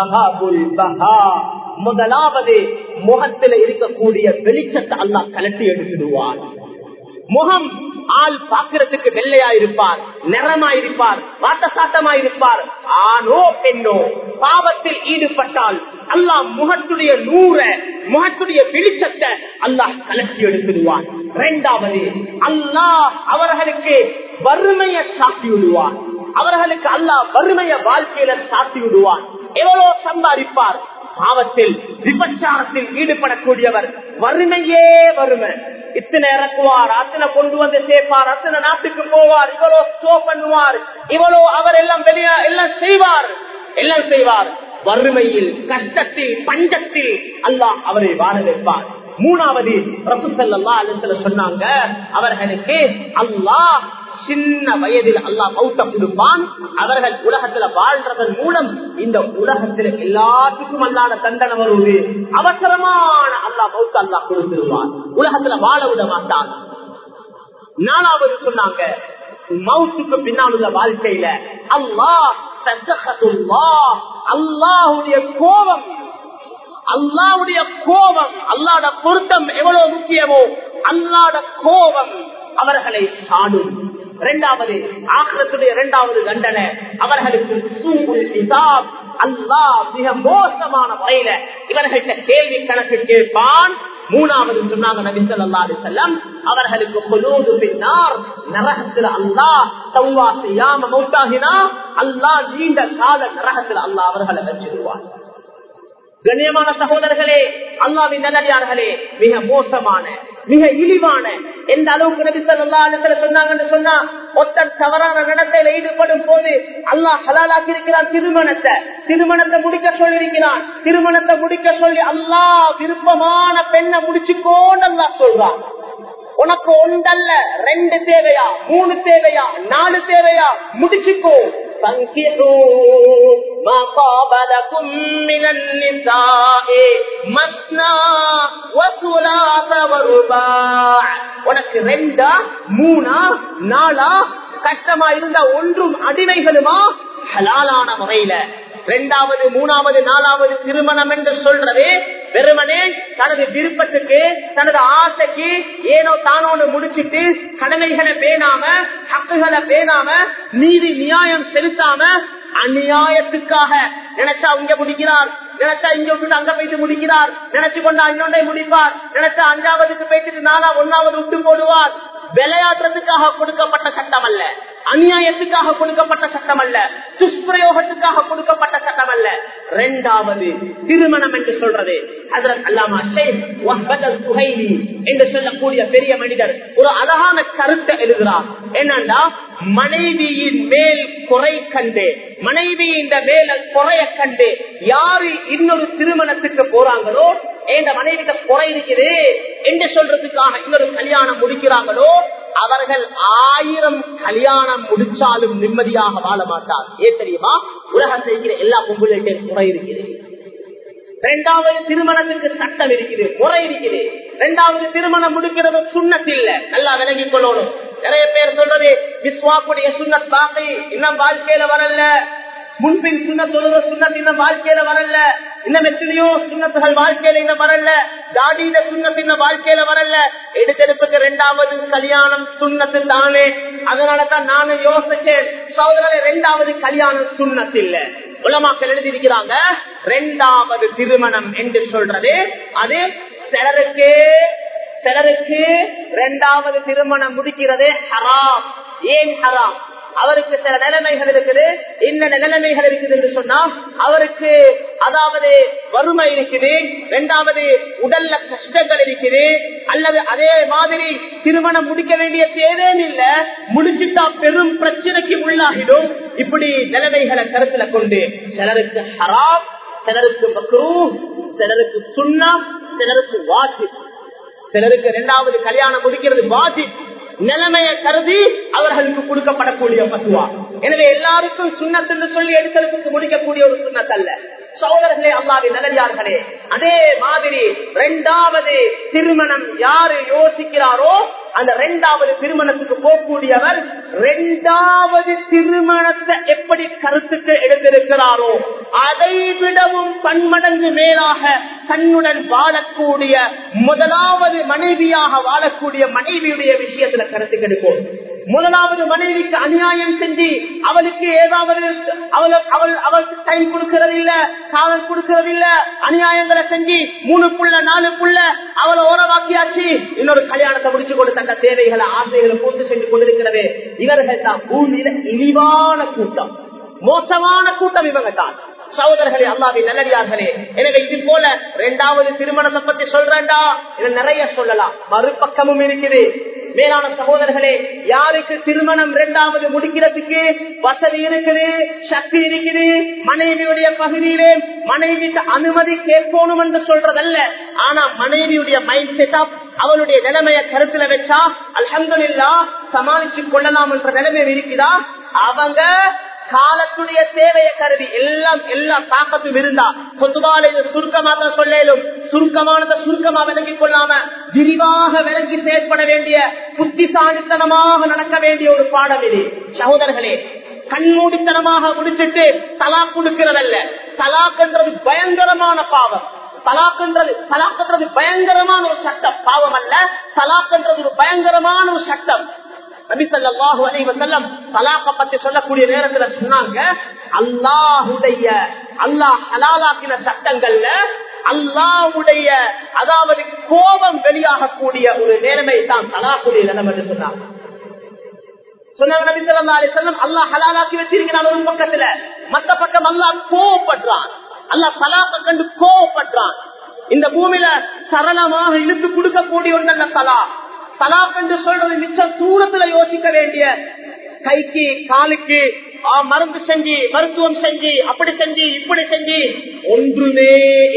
முதலாவது முகத்துல இருக்கக்கூடிய வெளிச்சத்தை அல்லாஹ் கலட்டி எடுத்துடுவான் முகம் ஆள் பாக்குறதுக்கு வெள்ளையா இருப்பார் நிறமா இருப்பார் வாட்டசாட்டமா இருப்பார் ஆணோ பெண்ணோ பாவத்தில் ஈடுபட்டால் அல்லாஹ் முகத்துடைய நூற முகத்துடைய வெளிச்சத்தை அல்லாஹ் கலட்டி எடுத்துடுவான் இரண்டாவது அல்லாஹ் அவர்களுக்கு வறுமையை சாட்டி விடுவான் அவர்களுக்கு அல்லாஹ் வறுமைய வாழ்க்கையில சாட்டி விடுவான் எவ்வளவு சம்பாதிப்பார் பாவத்தில் விபச்சாரத்தில் ஈடுபடக்கூடியவர் வறுமையே வறுமை இத்தனை இறக்குவார் அத்தனை கொண்டு வந்து சேர்ப்பார் அத்தனை நாட்டுக்கு போவார் இவ்வளோ ஸ்டோ பண்ணுவார் இவ்வளோ அவர் எல்லாம் வெளியே எல்லாம் செய்வார் எல்லாம் செய்வார் வறுமையில் கஷ்டத்தில் பஞ்சத்தில் அல்லாஹ் அவரை வாழ வைப்பார் மூணாவது ரசூசல்லா அலிசல்ல சொன்னாங்க அவர்களுக்கு அல்லாஹ் சின்ன வயதில் அல்லாஹ் மௌத்த கொடுப்பான் அவர்கள் உலகத்துல வாழ்றதன் மூலம் இந்த உலகத்துல எல்லாத்துக்கும் அல்லாத தண்டனை வருவது அவசரமான அல்லாஹ் மௌத்த அல்லாஹ் கொடுத்துருவான் உலகத்துல வாழ விட மாட்டான் நாலாவது சொன்னாங்க மவுத்துக்கு பின்னால் உள்ள வாழ்க்கையில அல்லாஹ் அல்லாஹுடைய கோபம் அல்லாவுடைய கோபம் அல்லாட பொருத்தம் எவ்வளவு முக்கியமோ அல்லாட கோபம் அவர்களை சாடும் இரண்டாவது ஆக்கிரத்துடைய இரண்டாவது தண்டனை அவர்களுக்கு அல்லாஹ் மிக மோசமான முறையில இவர்கள்ட்ட கேள்வி கணக்கு கேட்பான் மூணாவது சொன்னாங்க நபி சொல்லா செல்லம் அவர்களுக்கு பொழுது பின்னார் நரகத்தில் அல்லாஹ் சௌவா செய்யாம மௌத்தாகினா அல்லாஹ் நீண்ட கால நரகத்தில் அல்லாஹ் அவர்களை வச்சிருவான் கண்ணியமான சகோதரர்களே அல்லாவின் நல்லடியார்களே மிக மோசமான மிக இழிவான எந்த அளவுக்கு நபி சொல்லா சொன்னாங்கன்னு சொன்னா ஒத்தன் தவறான நடத்தையில ஈடுபடும் போது அல்லாஹ் ஹலாலாக்கி இருக்கிறான் திருமணத்தை திருமணத்தை முடிக்க சொல்லியிருக்கிறான் திருமணத்தை முடிக்க சொல்லி அல்லாஹ் விருப்பமான பெண்ணை முடிச்சுக்கோன்னு அல்லாஹ் சொல்றான் உனக்கு ஒன்றல்ல ரெண்டு தேவையா மூணு தேவையா நாலு தேவையா முடிச்சுக்கோ உனக்கு ரெண்டா மூணா நாலா கஷ்டமா இருந்த ஒன்றும் அடிமைகளுமா ஹலாலான முறையில இரண்டாவது மூணாவது நாலாவது திருமணம் என்று சொல்றது வெறுமனே தனது விருப்பத்துக்கு தனது ஆசைக்கு ஏனோ தானோன்னு முடிச்சிட்டு கடமைகளை பேணாம ஹக்குகளை பேணாம நீதி நியாயம் செலுத்தாம அநியாயத்துக்காக நினைச்சா இங்க முடிக்கிறார் நினைச்சா இங்க விட்டு அங்க போயிட்டு முடிக்கிறார் நினைச்சு கொண்டா இன்னொன்றை முடிப்பார் நினைச்சா அஞ்சாவதுக்கு போயிட்டு நாலா ஒன்னாவது விட்டு போடுவார் விளையாடுறதுக்காக கொடுக்கப்பட்ட சட்டம் அல்ல அநியாயத்துக்காக கொடுக்கப்பட்ட சட்டம் அல்ல துஷ்பிரயோகத்துக்காக கொடுக்கப்பட்ட சட்டம் அல்ல இரண்டாவது திருமணம் என்று சொல்றது ஹதரத் அல்லாமா ஷேக் வஹ்பத் அல் சுஹைலி என்று சொல்லக்கூடிய பெரிய மனிதர் ஒரு அழகான கருத்தை எழுதுகிறார் என்னன்னா மனைவியின் மேல் குறை கண்டு மனைவியின் மேல குறைய கண்டு யாரு இன்னொரு திருமணத்துக்கு போறாங்களோ இந்த மனைவிட்ட குறை இருக்குது என்று சொல்றதுக்காக இன்னொரு கல்யாணம் முடிக்கிறாங்களோ அவர்கள் ஆயிரம் கல்யாணம் முடிச்சாலும் நிம்மதியாக வாழ மாட்டார் ஏன் தெரியுமா உலகத்தில் இருக்கிற எல்லா பொம்புலையும் குறை இருக்குது இரண்டாவது திருமணத்துக்கு சட்டம் இருக்குது முறை இருக்குது இரண்டாவது திருமணம் முடிக்கிறது சுண்ணத் இல்ல நல்லா விலகிக் கொள்ளணும் நிறைய பேர் சொல்றது விஸ்வாக்குடைய சுண்ணத் பாக்கி இன்னும் வாழ்க்கையில வரல முன்பின் சுண்ண தொழுத சுண்ணத் இன்னும் வாழ்க்கையில வரல இன்னும் எத்தனையோ சுண்ணத்துகள் வாழ்க்கையில இன்னும் வரல தாடியில சுண்ணத் இன்னும் வாழ்க்கையில வரல எடுத்தெடுப்புக்கு இரண்டாவது கல்யாணம் சுண்ணத்து தானே அதனாலதான் நானும் யோசிச்சேன் சோதரனை இரண்டாவது கல்யாணம் சுண்ணத் இல்ல உலமாக்கள் எழுதியிருக்கிறாங்க இரண்டாவது திருமணம் என்று சொல்றது அது சிலருக்கு சிலருக்கு இரண்டாவது திருமணம் முடிக்கிறதே ஹராம் ஏன் ஹராம் அவருக்கு சில நிலைமைகள் இருக்குது என்னென்ன நிலைமைகள் இருக்குது என்று சொன்னா அவருக்கு அதாவது வறுமை இருக்குது இரண்டாவது உடல்ல கஷ்டங்கள் இருக்குது அல்லது அதே மாதிரி திருமணம் முடிக்க வேண்டிய தேவையும் இல்ல முடிச்சுட்டா பெரும் பிரச்சனைக்கு உள்ளாகிடும் இப்படி நிலைமைகளை கருத்துல கொண்டு சிலருக்கு ஹராம் சிலருக்கு மக்ரூ சிலருக்கு சுண்ணா சிலருக்கு வாஜிப் சிலருக்கு இரண்டாவது கல்யாணம் முடிக்கிறது வாஜிப் நிலைமையை கருதி அவர்களுக்கு கொடுக்கப்படக்கூடிய பத்துவா எனவே எல்லாருக்கும் சுண்ணத்து சொல்லி எடுத்தெடுப்புக்கு முடிக்கக்கூடிய ஒரு சுண்ணத் அல்ல சகோதரர்களே அல்லாவின் நல்லடியார்களே அதே மாதிரி இரண்டாவது திருமணம் யாரு யோசிக்கிறாரோ அந்த இரண்டாவது திருமணத்துக்கு போகக்கூடியவர் இரண்டாவது திருமணத்தை எப்படி கருத்துக்கு எடுத்திருக்கிறாரோ அதை விடவும் பன்மடங்கு மேலாக தன்னுடன் வாழக்கூடிய முதலாவது மனைவியாக வாழக்கூடிய மனைவியுடைய விஷயத்துல கருத்துக்கு எடுப்போம் முதலாவது மனைவிக்கு அநியாயம் செஞ்சு அவளுக்கு ஏதாவது அவள் அவள் அவளுக்கு டைம் கொடுக்கறது இல்ல காதல் கொடுக்கறது இல்ல அநியாயங்களை செஞ்சு மூணு புள்ள நாலு புள்ள அவளை ஓரவாக்கியாச்சு இன்னொரு கல்யாணத்தை முடிச்சு கொண்டு தந்த தேவைகளை ஆசைகளை பூர்த்தி செஞ்சு கொண்டிருக்கிறது இவர்கள் தான் பூமியில இழிவான கூட்டம் மோசமான கூட்டம் இவங்க தான் சகோதரர்களே அல்லாவின் நல்லடியார்களே எனவே இது போல இரண்டாவது திருமணத்தை பத்தி சொல்றேன்டா இதை நிறைய சொல்லலாம் மறுபக்கமும் இருக்குது மேலான சகோதரர்களே யாருக்கு திருமணம் இரண்டாவது முடிக்கிறதுக்கு வசதி இருக்குது சக்தி இருக்குது மனைவியுடைய பகுதியிலே மனைவிக்கு அனுமதி கேட்கணும் என்று சொல்றதல்ல ஆனா மனைவியுடைய மைண்ட் செட்டப் அவளுடைய நிலைமையை கருத்துல வச்சா அலமதுல்லா சமாளிச்சு கொள்ளலாம் என்ற நிலைமை இருக்குதா அவங்க காலத்துடைய தேவையை கருதி எல்லாம் எல்லா தாக்கத்தும் இருந்தா பொதுவாக சுருக்கமா தான் சொல்லும் சுருக்கமானதை சுருக்கமா விளங்கிக் கொள்ளாம விரிவாக விளங்கி செயற்பட வேண்டிய புத்திசாலித்தனமாக நடக்க வேண்டிய ஒரு பாடம் இது சகோதரர்களே கண்மூடித்தனமாக முடிச்சிட்டு தலா கொடுக்கிறதல்ல தலாக்ன்றது பயங்கரமான பாவம் தலாக்ன்றது தலாக்ன்றது பயங்கரமான ஒரு சட்டம் பாவம் அல்ல தலாக்ன்றது ஒரு பயங்கரமான ஒரு சட்டம் நபிசல்லாஹு அலி வசல்லம் தலாக்க பத்தி சொல்லக்கூடிய நேரத்துல சொன்னாங்க அல்லாஹுடைய அல்லாஹ் ஹலாலாக்கின சட்டங்கள்ல அல்லாஹுடைய அதாவது கோபம் வெளியாகக்கூடிய ஒரு நேர்மை தான் தலாக்குடைய நிலைமை என்று சொன்னாங்க சொன்னாங்க நபி சொல்லா அலி செல்லம் அல்லாஹ் ஹலாலாக்கி வச்சிருக்கிறான் ஒரு பக்கத்துல மத்த பக்கம் அல்லாஹ் கோவப்படுறான் அல்லாஹ் தலாக்க கண்டு கோவப்படுறான் இந்த பூமியில சரளமாக இழுத்து கொடுக்கக்கூடிய ஒன்றல்ல தலா தலாக் என்று சொல்றது மிச்சம் தூரத்துல யோசிக்க வேண்டிய கைக்கு காலுக்கு மருந்து செஞ்சு மருத்துவம் செஞ்சு அப்படி செஞ்சு இப்படி செஞ்சு ஒன்றுமே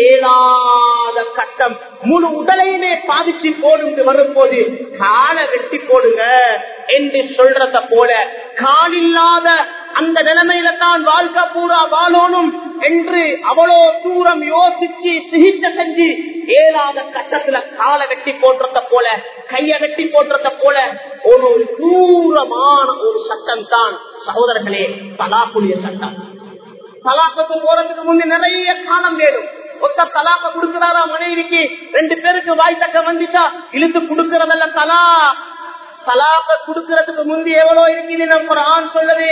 ஏலாத கட்டம் முழு உடலையுமே பாதிச்சு போடு வரும்போது காலை வெட்டி போடுங்க என்று சொல்றத போல காலில்லாத அந்த நிலைமையில தான் வாழ்க்கை பூரா வாழணும் என்று அவ்வளோ தூரம் யோசிச்சு சிகிச்சை செஞ்சு ஏழாத கட்டத்துல காலை வெட்டி போடுறத போல கைய வெட்டி போடுறத போல ஒரு தூரமான ஒரு சட்டம் தான் சகோதரர்களே தலாக்குரிய சட்டம் தலாக்கு போறதுக்கு முன்னே நிறைய காலம் வேணும் ஒத்த தலாக்க கொடுக்கிறாரா மனைவிக்கு ரெண்டு பேருக்கு வாய் தக்க வந்துச்சா இழுத்து கொடுக்கறதல்ல தலா தலாக்க கொடுக்கறதுக்கு முந்தி எவ்வளவு இருக்குது நம்ம குரான் சொல்லுது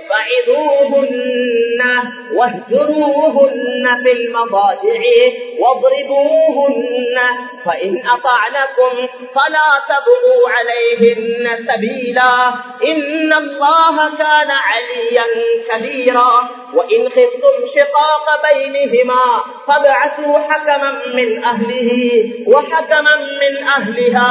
وعظوهن واهجروهن في المضاجع واضربوهن فإن أطعنكم فلا تبغوا عليهن سبيلا إن الله كان عليا كبيرا وإن خفتم شقاق بينهما فابعثوا حكما من أهله وحكما من أهلها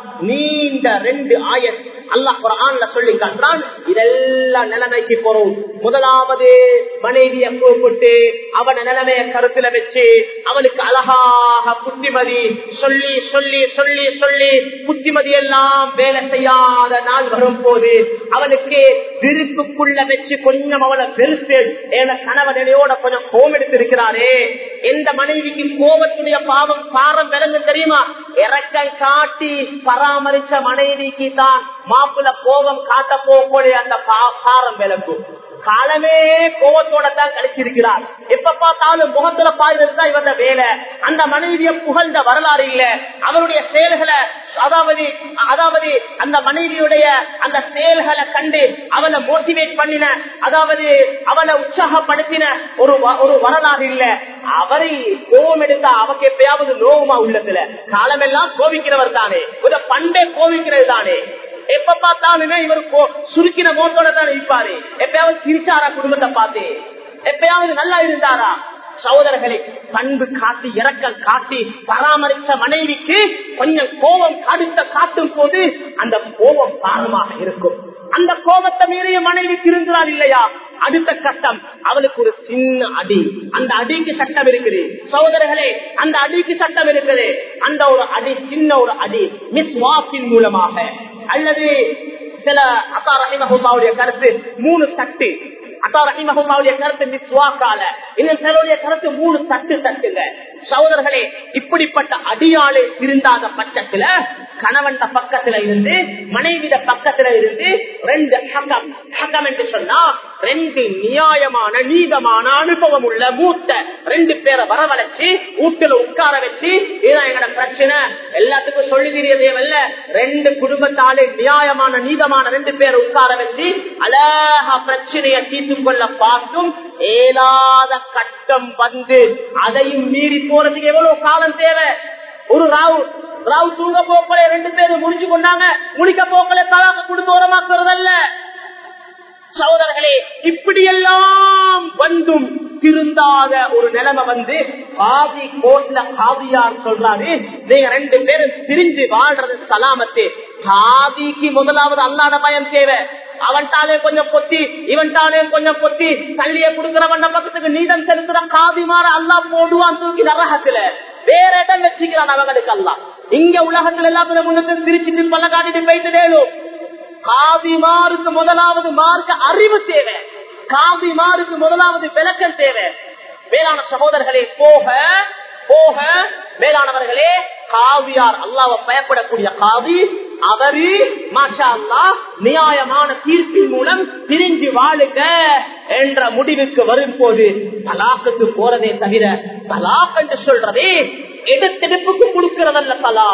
நீண்ட ரெண்டு ஆயத் அல்லாஹ் குரான்ல சொல்லி காட்டுறான் இதெல்லாம் நிலைமைக்கு போறோம் முதலாவது மனைவிய கூப்பிட்டு அவன நிலைமைய கருத்துல வச்சு அவனுக்கு அழகாக புத்திமதி சொல்லி சொல்லி சொல்லி சொல்லி புத்திமதி எல்லாம் வேலை செய்யாத நாள் வரும் போது அவனுக்கு விருப்புக்குள்ள வச்சு கொஞ்சம் அவனை வெறுத்து என கணவனையோட கொஞ்சம் கோம் எடுத்திருக்கிறாரே எந்த மனைவிக்கு கோபத்துடைய பாவம் பாரம் விளங்கு தெரியுமா இறக்கம் காட்டி பராமரிச்ச மனைவிக்கு தான் மாப்பிள்ள கோபம் காட்ட போகக்கூடிய அந்த பாரம் விளங்கும் காலமே கோபத்தோட தான் கழிச்சிருக்கிறார் எப்ப பார்த்தாலும் முகத்துல பாய்றது தான் இவர வேலை அந்த மனைவிய புகழ்ந்த வரலாறு இல்ல அவருடைய செயல்களை அதாவது அதாவது அந்த மனைவியுடைய அந்த செயல்களை கண்டு அவனை மோட்டிவேட் பண்ணின அதாவது அவனை உற்சாகப்படுத்தின ஒரு ஒரு வரலாறு இல்ல அவரை கோபம் எடுத்தா அவக்கு எப்பயாவது நோவுமா உள்ளதுல காலமெல்லாம் கோபிக்கிறவர் தானே ஒரு பண்டே கோபிக்கிறது தானே எப்ப பார்த்தாலுமே இவர் சுருக்கின மோட்டோட தான் இருப்பாரு எப்பயாவது சிரிச்சாரா குடும்பத்தை பார்த்து எப்பயாவது நல்லா இருந்தாரா சகோதரர்களை பண்பு காட்டி இறக்கம் காட்டி பராமரிச்ச மனைவிக்கு கொஞ்சம் கோபம் கடுத்த காட்டும் போது அந்த கோபம் காரணமாக இருக்கும் அந்த கோபத்தை மீறிய மனைவி திருந்துறார் இல்லையா அடுத்த கட்டம் அவளுக்கு ஒரு சின்ன அடி அந்த அடிக்கு சட்டம் இருக்குது சகோதரர்களே அந்த அடிக்கு சட்டம் இருக்குது அந்த ஒரு அடி சின்ன ஒரு அடி மிஸ் வாக்கின் மூலமாக அல்லது சில அத்தா ரஹிமஹுல்லாவுடைய கருத்து மூணு தட்டு அத்தா ரஹிமஹுல்லாவுடைய கருத்து மிஸ்வாக்கால இன்னும் சிலருடைய கருத்து மூணு தட்டு தட்டுங்க சகோதரர்களே இப்படிப்பட்ட அடியாளை திருந்தாத பட்சத்துல கணவன் பக்கத்துல இருந்து மனைவிட பக்கத்துல இருந்து ரெண்டு ஹக்கம் ஹக்கம் என்று சொன்னா ரெண்டு நியாயமான நீதமான அனுபவம் உள்ள மூத்த ரெண்டு பேரை வரவழைச்சு வீட்டுல உட்கார வச்சு இதுதான் எங்கட பிரச்சனை எல்லாத்துக்கும் சொல்லி தெரியதேவல்ல ரெண்டு குடும்பத்தாலே நியாயமான நீதமான ரெண்டு பேரை உட்கார வச்சு அழகா பிரச்சனையை தீர்த்து கொள்ள பார்த்தும் ஏலாத கட்டம் வந்து அதையும் மீறி போறதுக்கு எவ்வளவு காலம் தேவை ஒரு ராவு ராவு தூங்க போக்கல ரெண்டு பேரும் முடிச்சு கொண்டாங்க முடிக்க போக்கல தலாக குடும்ப உரமாக்குறதல்ல சகோதரர்களே இப்படியெல்லாம் வந்தும் திருந்தாத ஒரு நிலைமை வந்து காதி கோட்ல காதியார் சொல்றாரு நீங்க ரெண்டு பேரும் பிரிஞ்சு வாழ்றது சலாமத்து காதிக்கு முதலாவது அல்லாத பயம் தேவை அவன்டாலே கொஞ்சம் பொத்தி இவன்டாலே கொஞ்சம் பொத்தி தள்ளிய குடுக்கிறவன் பக்கத்துக்கு நீதம் செலுத்துற காதி மாற அல்லா போடுவான் தூக்கி நரகத்துல வேற இடம் வச்சுக்கிறான் அவங்களுக்கு எல்லாம் இங்க உலகத்துல எல்லாத்துல முன்னுக்கு பிரிச்சுட்டு பல்ல காட்டிட்டு போயிட்டு வேணும் காவிமாருக்கு முதலாவது மார்க்க அறிவு தேவை காவிமாருக்கு முதலாவது விளக்கம் தேவை வேளாண் சகோதரர்களே போக போக வேளாணவர்களே காவியார் அல்லாவை பயப்படக்கூடிய காவி அவரு மாஷா அல்லா நியாயமான தீர்ப்பின் மூலம் பிரிஞ்சு வாழுங்க என்ற முடிவுக்கு வரும்போது தலாக்குக்கு போறதே தவிர தலாக் என்று சொல்றதே எடுத்தெடுப்புக்கு கொடுக்கிறதல்ல தலா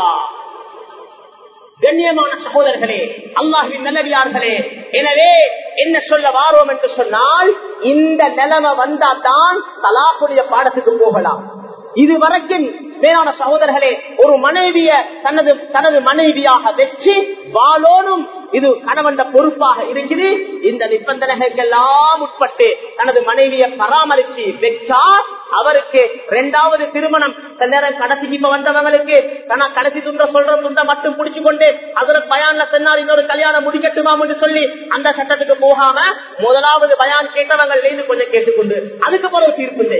கண்ணியமான சகோதரர்களே அல்லாஹின் நல்லடியார்களே எனவே என்ன சொல்ல வாரோம் என்று சொன்னால் இந்த நிலைமை வந்தா தான் தலாக்குடைய பாடத்துக்கு போகலாம் இதுவரைக்கும் மேலான சகோதரர்களே ஒரு மனைவிய தனது தனது மனைவியாக வச்சு வாழோனும் இது கணவன் பொறுப்பாக இருக்குது இந்த நிபந்தனைகளுக்கெல்லாம் உட்பட்டு தனது மனைவியை பராமரிச்சு வச்சா அவருக்கு இரண்டாவது திருமணம் சில நேரம் கடைசிக்கு இப்ப வந்தவங்களுக்கு தனா கடைசி துண்ட சொல்ற துண்ட மட்டும் புடிச்சு கொண்டு அதுல பயான்ல சொன்னார் இன்னொரு கல்யாணம் முடிக்கட்டுமாம் என்று சொல்லி அந்த சட்டத்துக்கு போகாம முதலாவது பயான் கேட்டவங்க இருந்து கொஞ்சம் கேட்டுக்கொண்டு அதுக்கு பிறகு தீர்ப்பு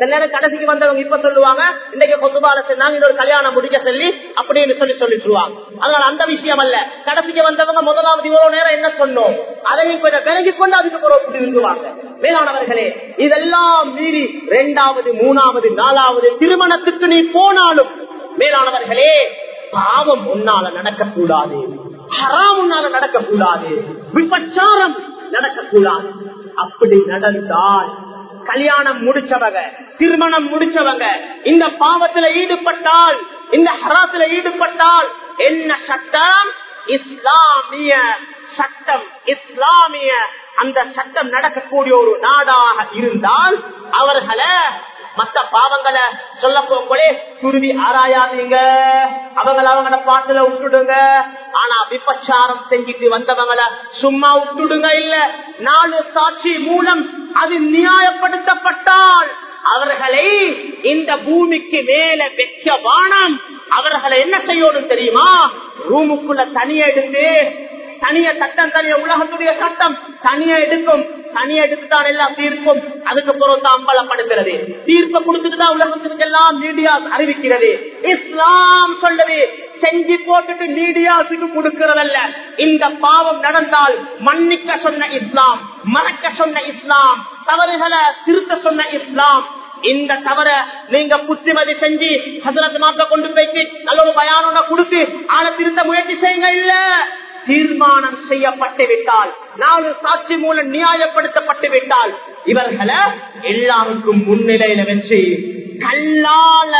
சில நேரம் கடைசிக்கு வந்தவங்க இப்ப சொல்லுவாங்க இன்னைக்கு கொத்துபால சொன்னாங்க இன்னொரு கல்யாணம் முடிக்க சொல்லி அப்படின்னு சொல்லி சொல்லிட்டுருவாங்க அதனால அந்த விஷயம் அல்ல கடைசிக்கு வந்தவங்க முதலாவது இவ்வளவு நேரம் என்ன சொன்னோம் அதையும் கொஞ்சம் விலகி கொண்டு அதுக்கு பிறகு விரும்புவாங்க மேலானவர்களே இதெல்லாம் மீறி இரண்டாவது மூணாவது நாலாவது திருமணத்துக்கு நீ போனாலும் மேலானவர்களே பாவம் உன்னால நடக்கக்கூடாது ஹராம் உன்னால நடக்கக்கூடாது விபச்சாரம் நடக்கக்கூடாது அப்படி நடந்தால் கல்யாணம் முடிச்சவங்க திருமணம் முடிச்சவங்க இந்த பாவத்துல ஈடுபட்டால் இந்த ஹராத்துல ஈடுபட்டால் என்ன சட்டம் இஸ்லாமிய சட்டம் இஸ்லாமிய அந்த சட்டம் நடக்கக்கூடிய ஒரு நாடாக இருந்தால் அவர்களை மத்த பாவங்களை சொல்ல போகலே துருவி ஆராயாதீங்க அவங்கள அவங்கள பாட்டுல விட்டுடுங்க ஆனா விபச்சாரம் செஞ்சுட்டு வந்தவங்கள சும்மா விட்டுடுங்க இல்ல நாலு சாட்சி மூலம் அது நியாயப்படுத்தப்பட்டால் அவர்களை இந்த பூமிக்கு மேல வைக்க வானம் அவர்களை என்ன செய்யணும் தெரியுமா ரூமுக்குள்ள தனியா எடுத்து தனிய சட்டம் தனிய உலகத்துடைய சட்டம் தனியா எடுக்கும் தனியா எடுத்துதான் எல்லாம் தீர்க்கும் அதுக்கு பிறகு தான் அம்பலப்படுத்துறது தீர்ப்பை கொடுத்துட்டு தான் உலகத்துக்கு எல்லாம் மீடியா அறிவிக்கிறது இஸ்லாம் சொல்லுது செஞ்சு போட்டுட்டு மீடியாவுக்கு கொடுக்கிறதல்ல இந்த பாவம் நடந்தால் மன்னிக்க சொன்ன இஸ்லாம் மறக்க சொன்ன இஸ்லாம் தவறுகளை திருத்த சொன்ன இஸ்லாம் இந்த தவற நீங்க புத்திமதி செஞ்சு ஹசரத் மாக்க கொண்டு போய்க்கு நல்ல ஒரு பயானோட கொடுத்து ஆளை திருத்த முயற்சி செய்யுங்க இல்ல தீர்மானம் செய்யப்பட்டு விட்டால் நாலு சாட்சி மூலம் நியாயப்படுத்தப்பட்டு விட்டால் இவர்களை எல்லாருக்கும் முன்னிலையில வச்சு கல்லால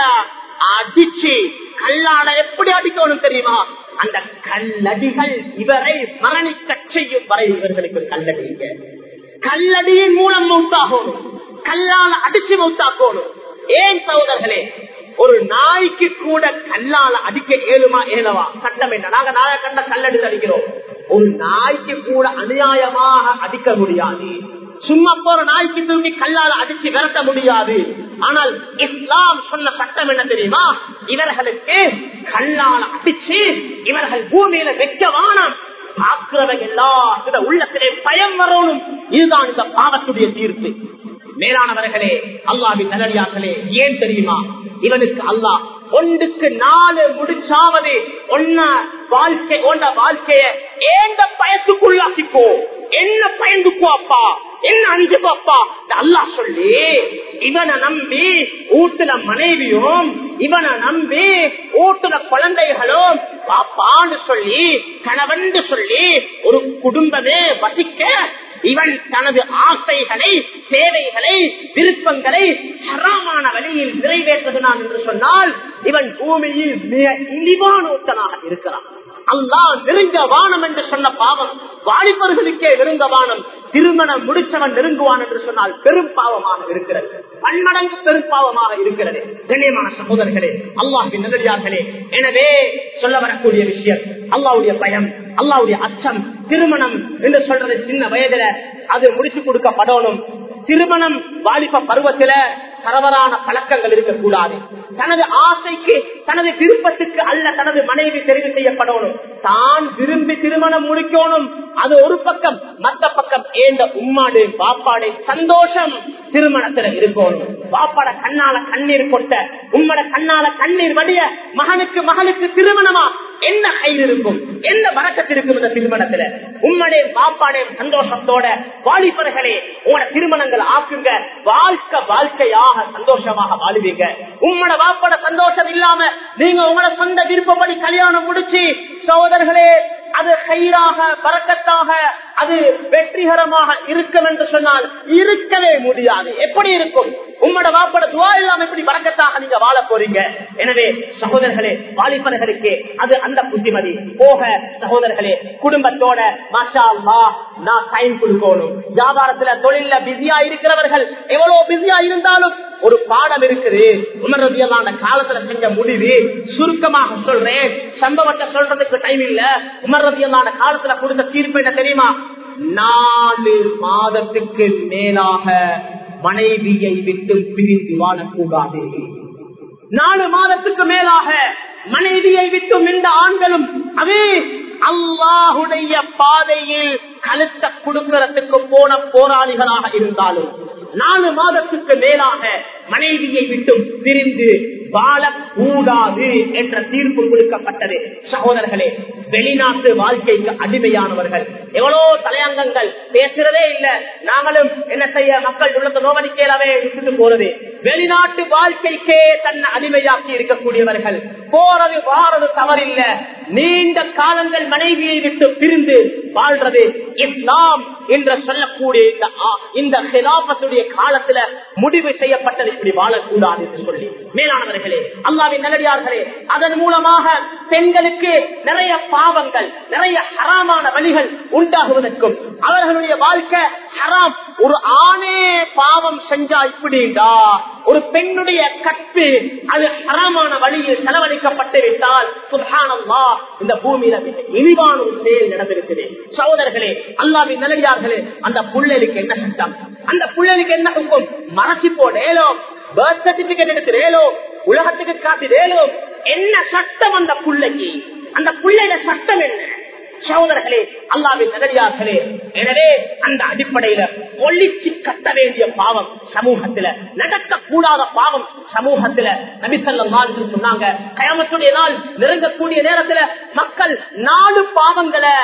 அடிச்சு கல்லால எப்படி அடிக்கணும் தெரியுமா அந்த கல்லடிகள் இவரை மரணிக்க செய்யும் வரை இவர்களுக்கு கல்லடிங்க கல்லடியின் மூலம் மௌத்தாகணும் கல்லால அடிச்சு மௌத்தாக்கணும் ஏன் சகோதரர்களே ஒரு நாய்க்கு கூட கல்லால அடிக்க ஏழுமா ஏலவா சட்டம் என்ன நாங்க நாய கண்ட கல்லடி அடிக்கிறோம் ஒரு நாய்க்கு கூட அநியாயமாக அடிக்க முடியாது சும்மா போற நாய்க்கு தூக்கி கல்லால அடிச்சு விரட்ட முடியாது ஆனால் இஸ்லாம் சொன்ன சட்டம் என்ன தெரியுமா இவர்களுக்கு கல்லால அடிச்சு இவர்கள் பூமியில வைக்க வானம் பார்க்கிறவங்க எல்லா உள்ளத்திலே பயம் வரணும் இதுதான் இந்த பாவத்துடைய தீர்ப்பு மேலானவர்களே அல்லாவின் நல்லடியார்களே ஏன் தெரியுமா இவனுக்கு அல்லாஹ் ஒன்றுக்கு நாலு முடிச்சாவது ஒன்ன வாழ்க்கை ஒன்ற வாழ்க்கைய ஏந்த பயத்துக்குள்ளாக்கிக்கோ என்ன பயந்துக்கோ அப்பா என்ன அஞ்சுக்கோ அப்பா அல்லாஹ் சொல்லி இவனை நம்பி ஊட்டுல மனைவியும் இவனை நம்பி ஊட்டுல குழந்தைகளும் பாப்பான்னு சொல்லி கணவன் சொல்லி ஒரு குடும்பமே வசிக்க இவன் தனது ஆசைகளை தேவைகளை விருப்பங்களை ஹராமான வழியில் நிறைவேற்றுகிறான் என்று சொன்னால் இவன் பூமியில் மிக இழிவானோட்டனாக இருக்கிறான் அல்லா நெருங்க வானம் என்று சொன்ன பாவம் வாலிபர்களுக்கே நெருங்க வானம் திருமணம் முடிச்சவன் நெருங்குவான் என்று சொன்னால் பெரும் பாவமாக இருக்கிறது பன்மடங்கு பெரும் பாவமாக இருக்கிறது கண்ணியமான சகோதரர்களே அல்லாஹின் நெருடியார்களே எனவே சொல்ல வரக்கூடிய விஷயம் அல்லாவுடைய பயம் அல்லாவுடைய அச்சம் திருமணம் என்று சொல்றது சின்ன வயதுல அது முடிச்சு கொடுக்கப்படணும் திருமணம் வாலிப பருவத்தில தவறான பழக்கங்கள் இருக்கக்கூடாது தனது ஆசைக்கு தனது விருப்பத்துக்கு அல்ல தனது மனைவி தெரிவு செய்யப்படணும் தான் விரும்பி திருமணம் முடிக்கணும் அது ஒரு பக்கம் மத்த பக்கம் ஏந்த உம்மாடு பாப்பாடு சந்தோஷம் திருமணத்துல இருக்கணும் பாப்பாட கண்ணால கண்ணீர் கொட்ட உம்மட கண்ணால கண்ணீர் வடிய மகனுக்கு மகனுக்கு திருமணமா என்ன கயிறு இருக்கும் என்ன வரக்கத்து இருக்கும் இந்த திருமணத்துல உம்மடே பாப்பாடே சந்தோஷத்தோட வாலிபர்களே உங்களோட திருமணங்கள் ஆக்குங்க வாழ்க்கை வாழ்க்கையாக சந்தோஷமாக வாழுவீங்க உம்மட வாப்பட சந்தோஷம் இல்லாம நீங்க உங்களோட சொந்த விருப்பப்படி கல்யாணம் முடிச்சு சகோதரர்களே அது கயிறாக பறக்கத்தாக அது வெற்றிகரமாக இருக்கும் என்று சொன்னால் இருக்கவே முடியாது எப்படி இருக்கும் உம்மோட வாப்பட துவா இல்லாம எப்படி பறக்கத்தாக நீங்க வாழ போறீங்க எனவே சகோதரர்களே வாலிபர்களுக்கு அது அந்த புத்திமதி போக சகோதரர்களே குடும்பத்தோட மாஷா அல்லா நான் டைம் கொடுக்கணும் வியாபாரத்துல தொழில பிஸியா இருக்கிறவர்கள் எவ்வளவு பிஸியா இருந்தாலும் ஒரு பாடம் இருக்குது உமர் ரதியல்லான காலத்துல செஞ்ச முடிவு சுருக்கமாக சொல்றேன் சம்பவத்தை சொல்றதுக்கு டைம் இல்ல உமர் ரதியல்லான காலத்துல கொடுத்த தீர்ப்பு என்ன தெரியுமா நாலு மாதத்துக்கு மேலாக மனைவியை விட்டு பிரிந்து வாழக்கூடாது நாலு மாதத்துக்கு மேலாக மனைவியை விட்டும் இந்த ஆண்களும் அதே அல்லாஹுடைய பாதையில் கழுத்த கொடுக்கறதுக்கு போன போராளிகளாக இருந்தாலும் நாலு மாதத்துக்கு மேலாக மனைவியை விட்டு பிரிந்து வாழக்கூடாது என்ற தீர்ப்பு கொடுக்கப்பட்டது சகோதரர்களே வெளிநாட்டு வாழ்க்கைக்கு அடிமையானவர்கள் எவ்வளவு தலையங்கங்கள் பேசுறதே இல்ல நாங்களும் என்ன செய்ய மக்கள் உள்ளத்தை நோவடிக்கையிலவே விட்டுட்டு போறது வெளிநாட்டு வாழ்க்கைக்கே தன்னை அடிமையாக்கி இருக்கக்கூடியவர்கள் போறது வாரது தவறில்ல நீண்ட காலங்கள் மனைவியை விட்டு பிரிந்து வாழ்றது இஸ்லாம் என்று சொல்லக்கூடிய இந்த ஆ- இந்த ஹிலாபத்துடைய காலத்துல முடிவு செய்யப்பட்டது இப்படி வாழக்கூடாது என்று சொல்லி மேலானவர்களே அல்லாவின் நல்லடியார்களே அதன் மூலமாக பெண்களுக்கு நிறைய பாவங்கள் நிறைய ஹராமான வழிகள் உண்டாகுவதற்கும் அவர்களுடைய வாழ்க்கை ஹராம் ஒரு ஆணே பாவம் செஞ்சா இப்படிடா ஒரு பெண்ணுடைய கற்பு அது ஹராமான வழியில் செலவழிக்கப்பட்டு விட்டால் சுல்ஹானல்லா இந்த பூமியில மிக இழிவான ஒரு செயல் நடந்திருக்குது சகோதரர்களே அல்லாவின் நல்லடியார்களே அந்த புள்ளலுக்கு என்ன சட்டம் அந்த புள்ளலுக்கு என்ன hukum? மறைச்சு போடேலோ பர்த் சர்டிபிகேட் எடுக்கிறேலோ உலகத்துக்கு காட்டுதேலோ என்ன சட்டம் அந்த புள்ளைக்கு அந்த புள்ளையில சட்டம் என்ன சகோதரர்களே அல்லாவின் நகரியார்களே எனவே அந்த அடிப்படையில ஒளிச்சு கட்ட வேண்டிய பாவம் சமூகத்துல நடக்க கூடாத பாவம் சமூகத்துல நபிசல்லம் சொன்னாங்க கயாமத்துடைய நாள் நெருங்கக்கூடிய நேரத்துல மக்கள் நாலு பாவங்களை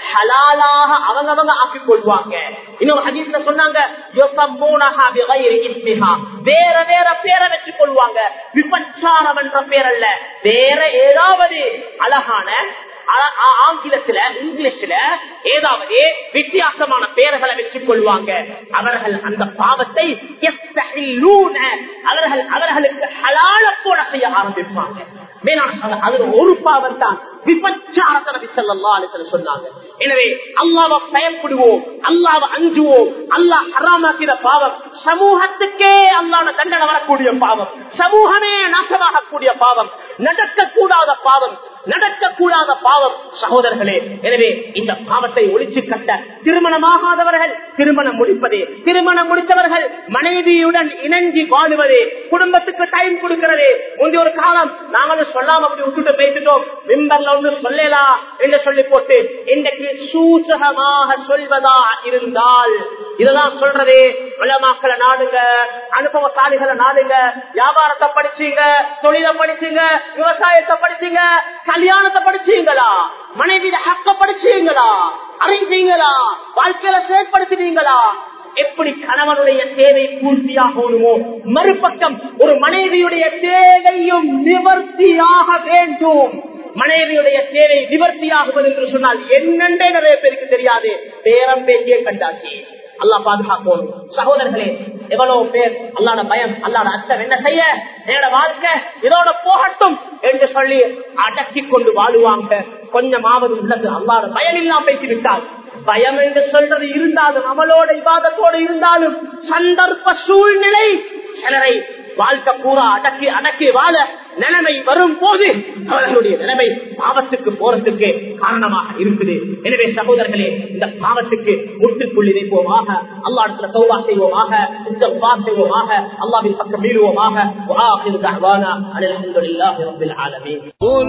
ஹலாலாக அவங்கவங்க ஆக்கிக் கொள்வாங்க இன்னொரு ஹதீஸ்ல சொன்னாங்க யுஸம்மூனஹா பிகைரி இஸ்மிஹா. வேற வேற பேரை வச்சு கொள்வாங்க விபச்சாரம் என்ற பேர் அல்ல வேற ஏதாவது அழகான ஆ- ஆ- ஆங்கிலத்துல இங்கிலீஷ்ல ஏதாவது வித்தியாசமான பெயர்களை வச்சுக் கொள்வாங்க அவர்கள் அந்த பாவத்தை யஸ்தஹில்லூன. அவர்கள் அவர்களுக்கு ஹலால போட செய்ய ஆரம்பிப்பாங்க மேலான சகோதரர், அதுல ஒரு பாவம் தான் விபச்சாரத்தை நபி ஸல்லல்லாஹு அலைஹி வஸல்லம் சொன்னாங்க எனவே அல்லாஹ்வை பயப்படுவோம் அல்லாஹ்வை அஞ்சுவோம் அல்லாஹ் ஹராமாக்கிற பாவம் சமூகத்துக்கே அல்லாஹ்ன தண்டனை வரக்கூடிய பாவம் சமூகமே நாசமாகக்கூடிய பாவம் நடக்கக்கூடாத பாவம் நடக்கக்கூடாத பாவம் சகோதரர்களே எனவே இந்த பாவத்தை ஒழிச்சு கட்ட திருமணமாகாதவர்கள் திருமணம் முடிப்பதே திருமணம் முடித்தவர்கள் மனைவியுடன் இணைஞ்சி வாழுவதே குடும்பத்துக்கு டைம் கொடுக்கிறதே முந்தைய ஒரு காலம் நாங்களும் சொல்லாம அப்படி விட்டுட்டு பேசிட்டோம் மிம்பர்ல ஒன்று சொல்லலாம் என்று சொல்லி போட்டு இன்றைக்கு சூசகமாக சொல்வதா இருந்தால் இதெல்லாம் சொல்றதே உலமாக்களை நாடுங்க அனுபவசாலிகளை நாடுங்க வியாபாரத்தை படிச்சீங்க தொழிலை படிச்சீங்க விவசாயத்தை படிச்சீங்க கல்யாணத்தை படிச்சீங்களா மனைவி ஹக்க படிச்சீங்களா அறிஞ்சீங்களா வாழ்க்கையில செயற்படுத்தினீங்களா எப்படி கணவனுடைய தேவை பூர்த்தியாகணுமோ மறுபக்கம் ஒரு மனைவியுடைய தேவையும் நிவர்த்தியாக வேண்டும் மனைவியுடைய தேவை நிவர்த்தியாகுவது என்று சொன்னால் என்னென்றே நிறைய பேருக்கு தெரியாது பேரம் பேசியே கண்டாச்சு அல்லா பாதுகாப்போம் சகோதரர்களே எவ்வளவு பேர் அல்லாட பயம் அல்லாட அச்சம் என்ன செய்ய என்னோட வாழ்க்கை இதோட போகட்டும் என்று சொல்லி அடக்கி கொண்டு வாழுவாங்க கொஞ்சமாவது உள்ளது அல்லாட பயம் இல்லாம பேசி விட்டால் பயம் என்று சொல்றது இருந்தாலும் அவளோட விவாதத்தோடு இருந்தாலும் சந்தர்ப்ப சூழ்நிலை சிலரை வாழ்க்கை பூரா அடக்கி அடக்கி வாழ நிலைமை வரும் போது அவர்களுடைய நிலைமை பாவத்துக்கு போறதுக்கு காரணமாக இருக்குது எனவே சகோதரர்களே இந்த பாவத்துக்கு முட்டுக்குள்ளி வைப்போமாக அல்லாடத்துல சௌபா செய்வோமாக இந்த செய்வோமாக அல்லாவின் பக்கம் மீறுவோமாக وآخر دعوانا أن الحمد لله رب العالمين قل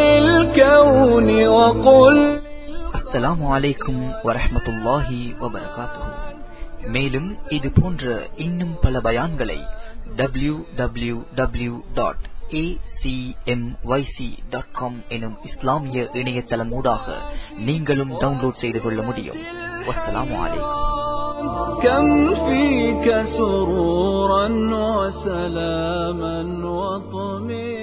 للكون وقل அஸ்ஸலாமு அலைக்கும் வரஹ்மத்துல்லாஹி வபரகாத்துஹு மேலும் இது போன்ற இன்னும் பல பயான்களை டபிள்யூ டபிள்யூ டபிள்யூ டாட் எனும் இஸ்லாமிய இணையதளமூடாக நீங்களும் டவுன்லோட் செய்து கொள்ள முடியும் வஸ்ஸலாமு அலைக்கும் كم فيك سرورا وسلاما وطمئنا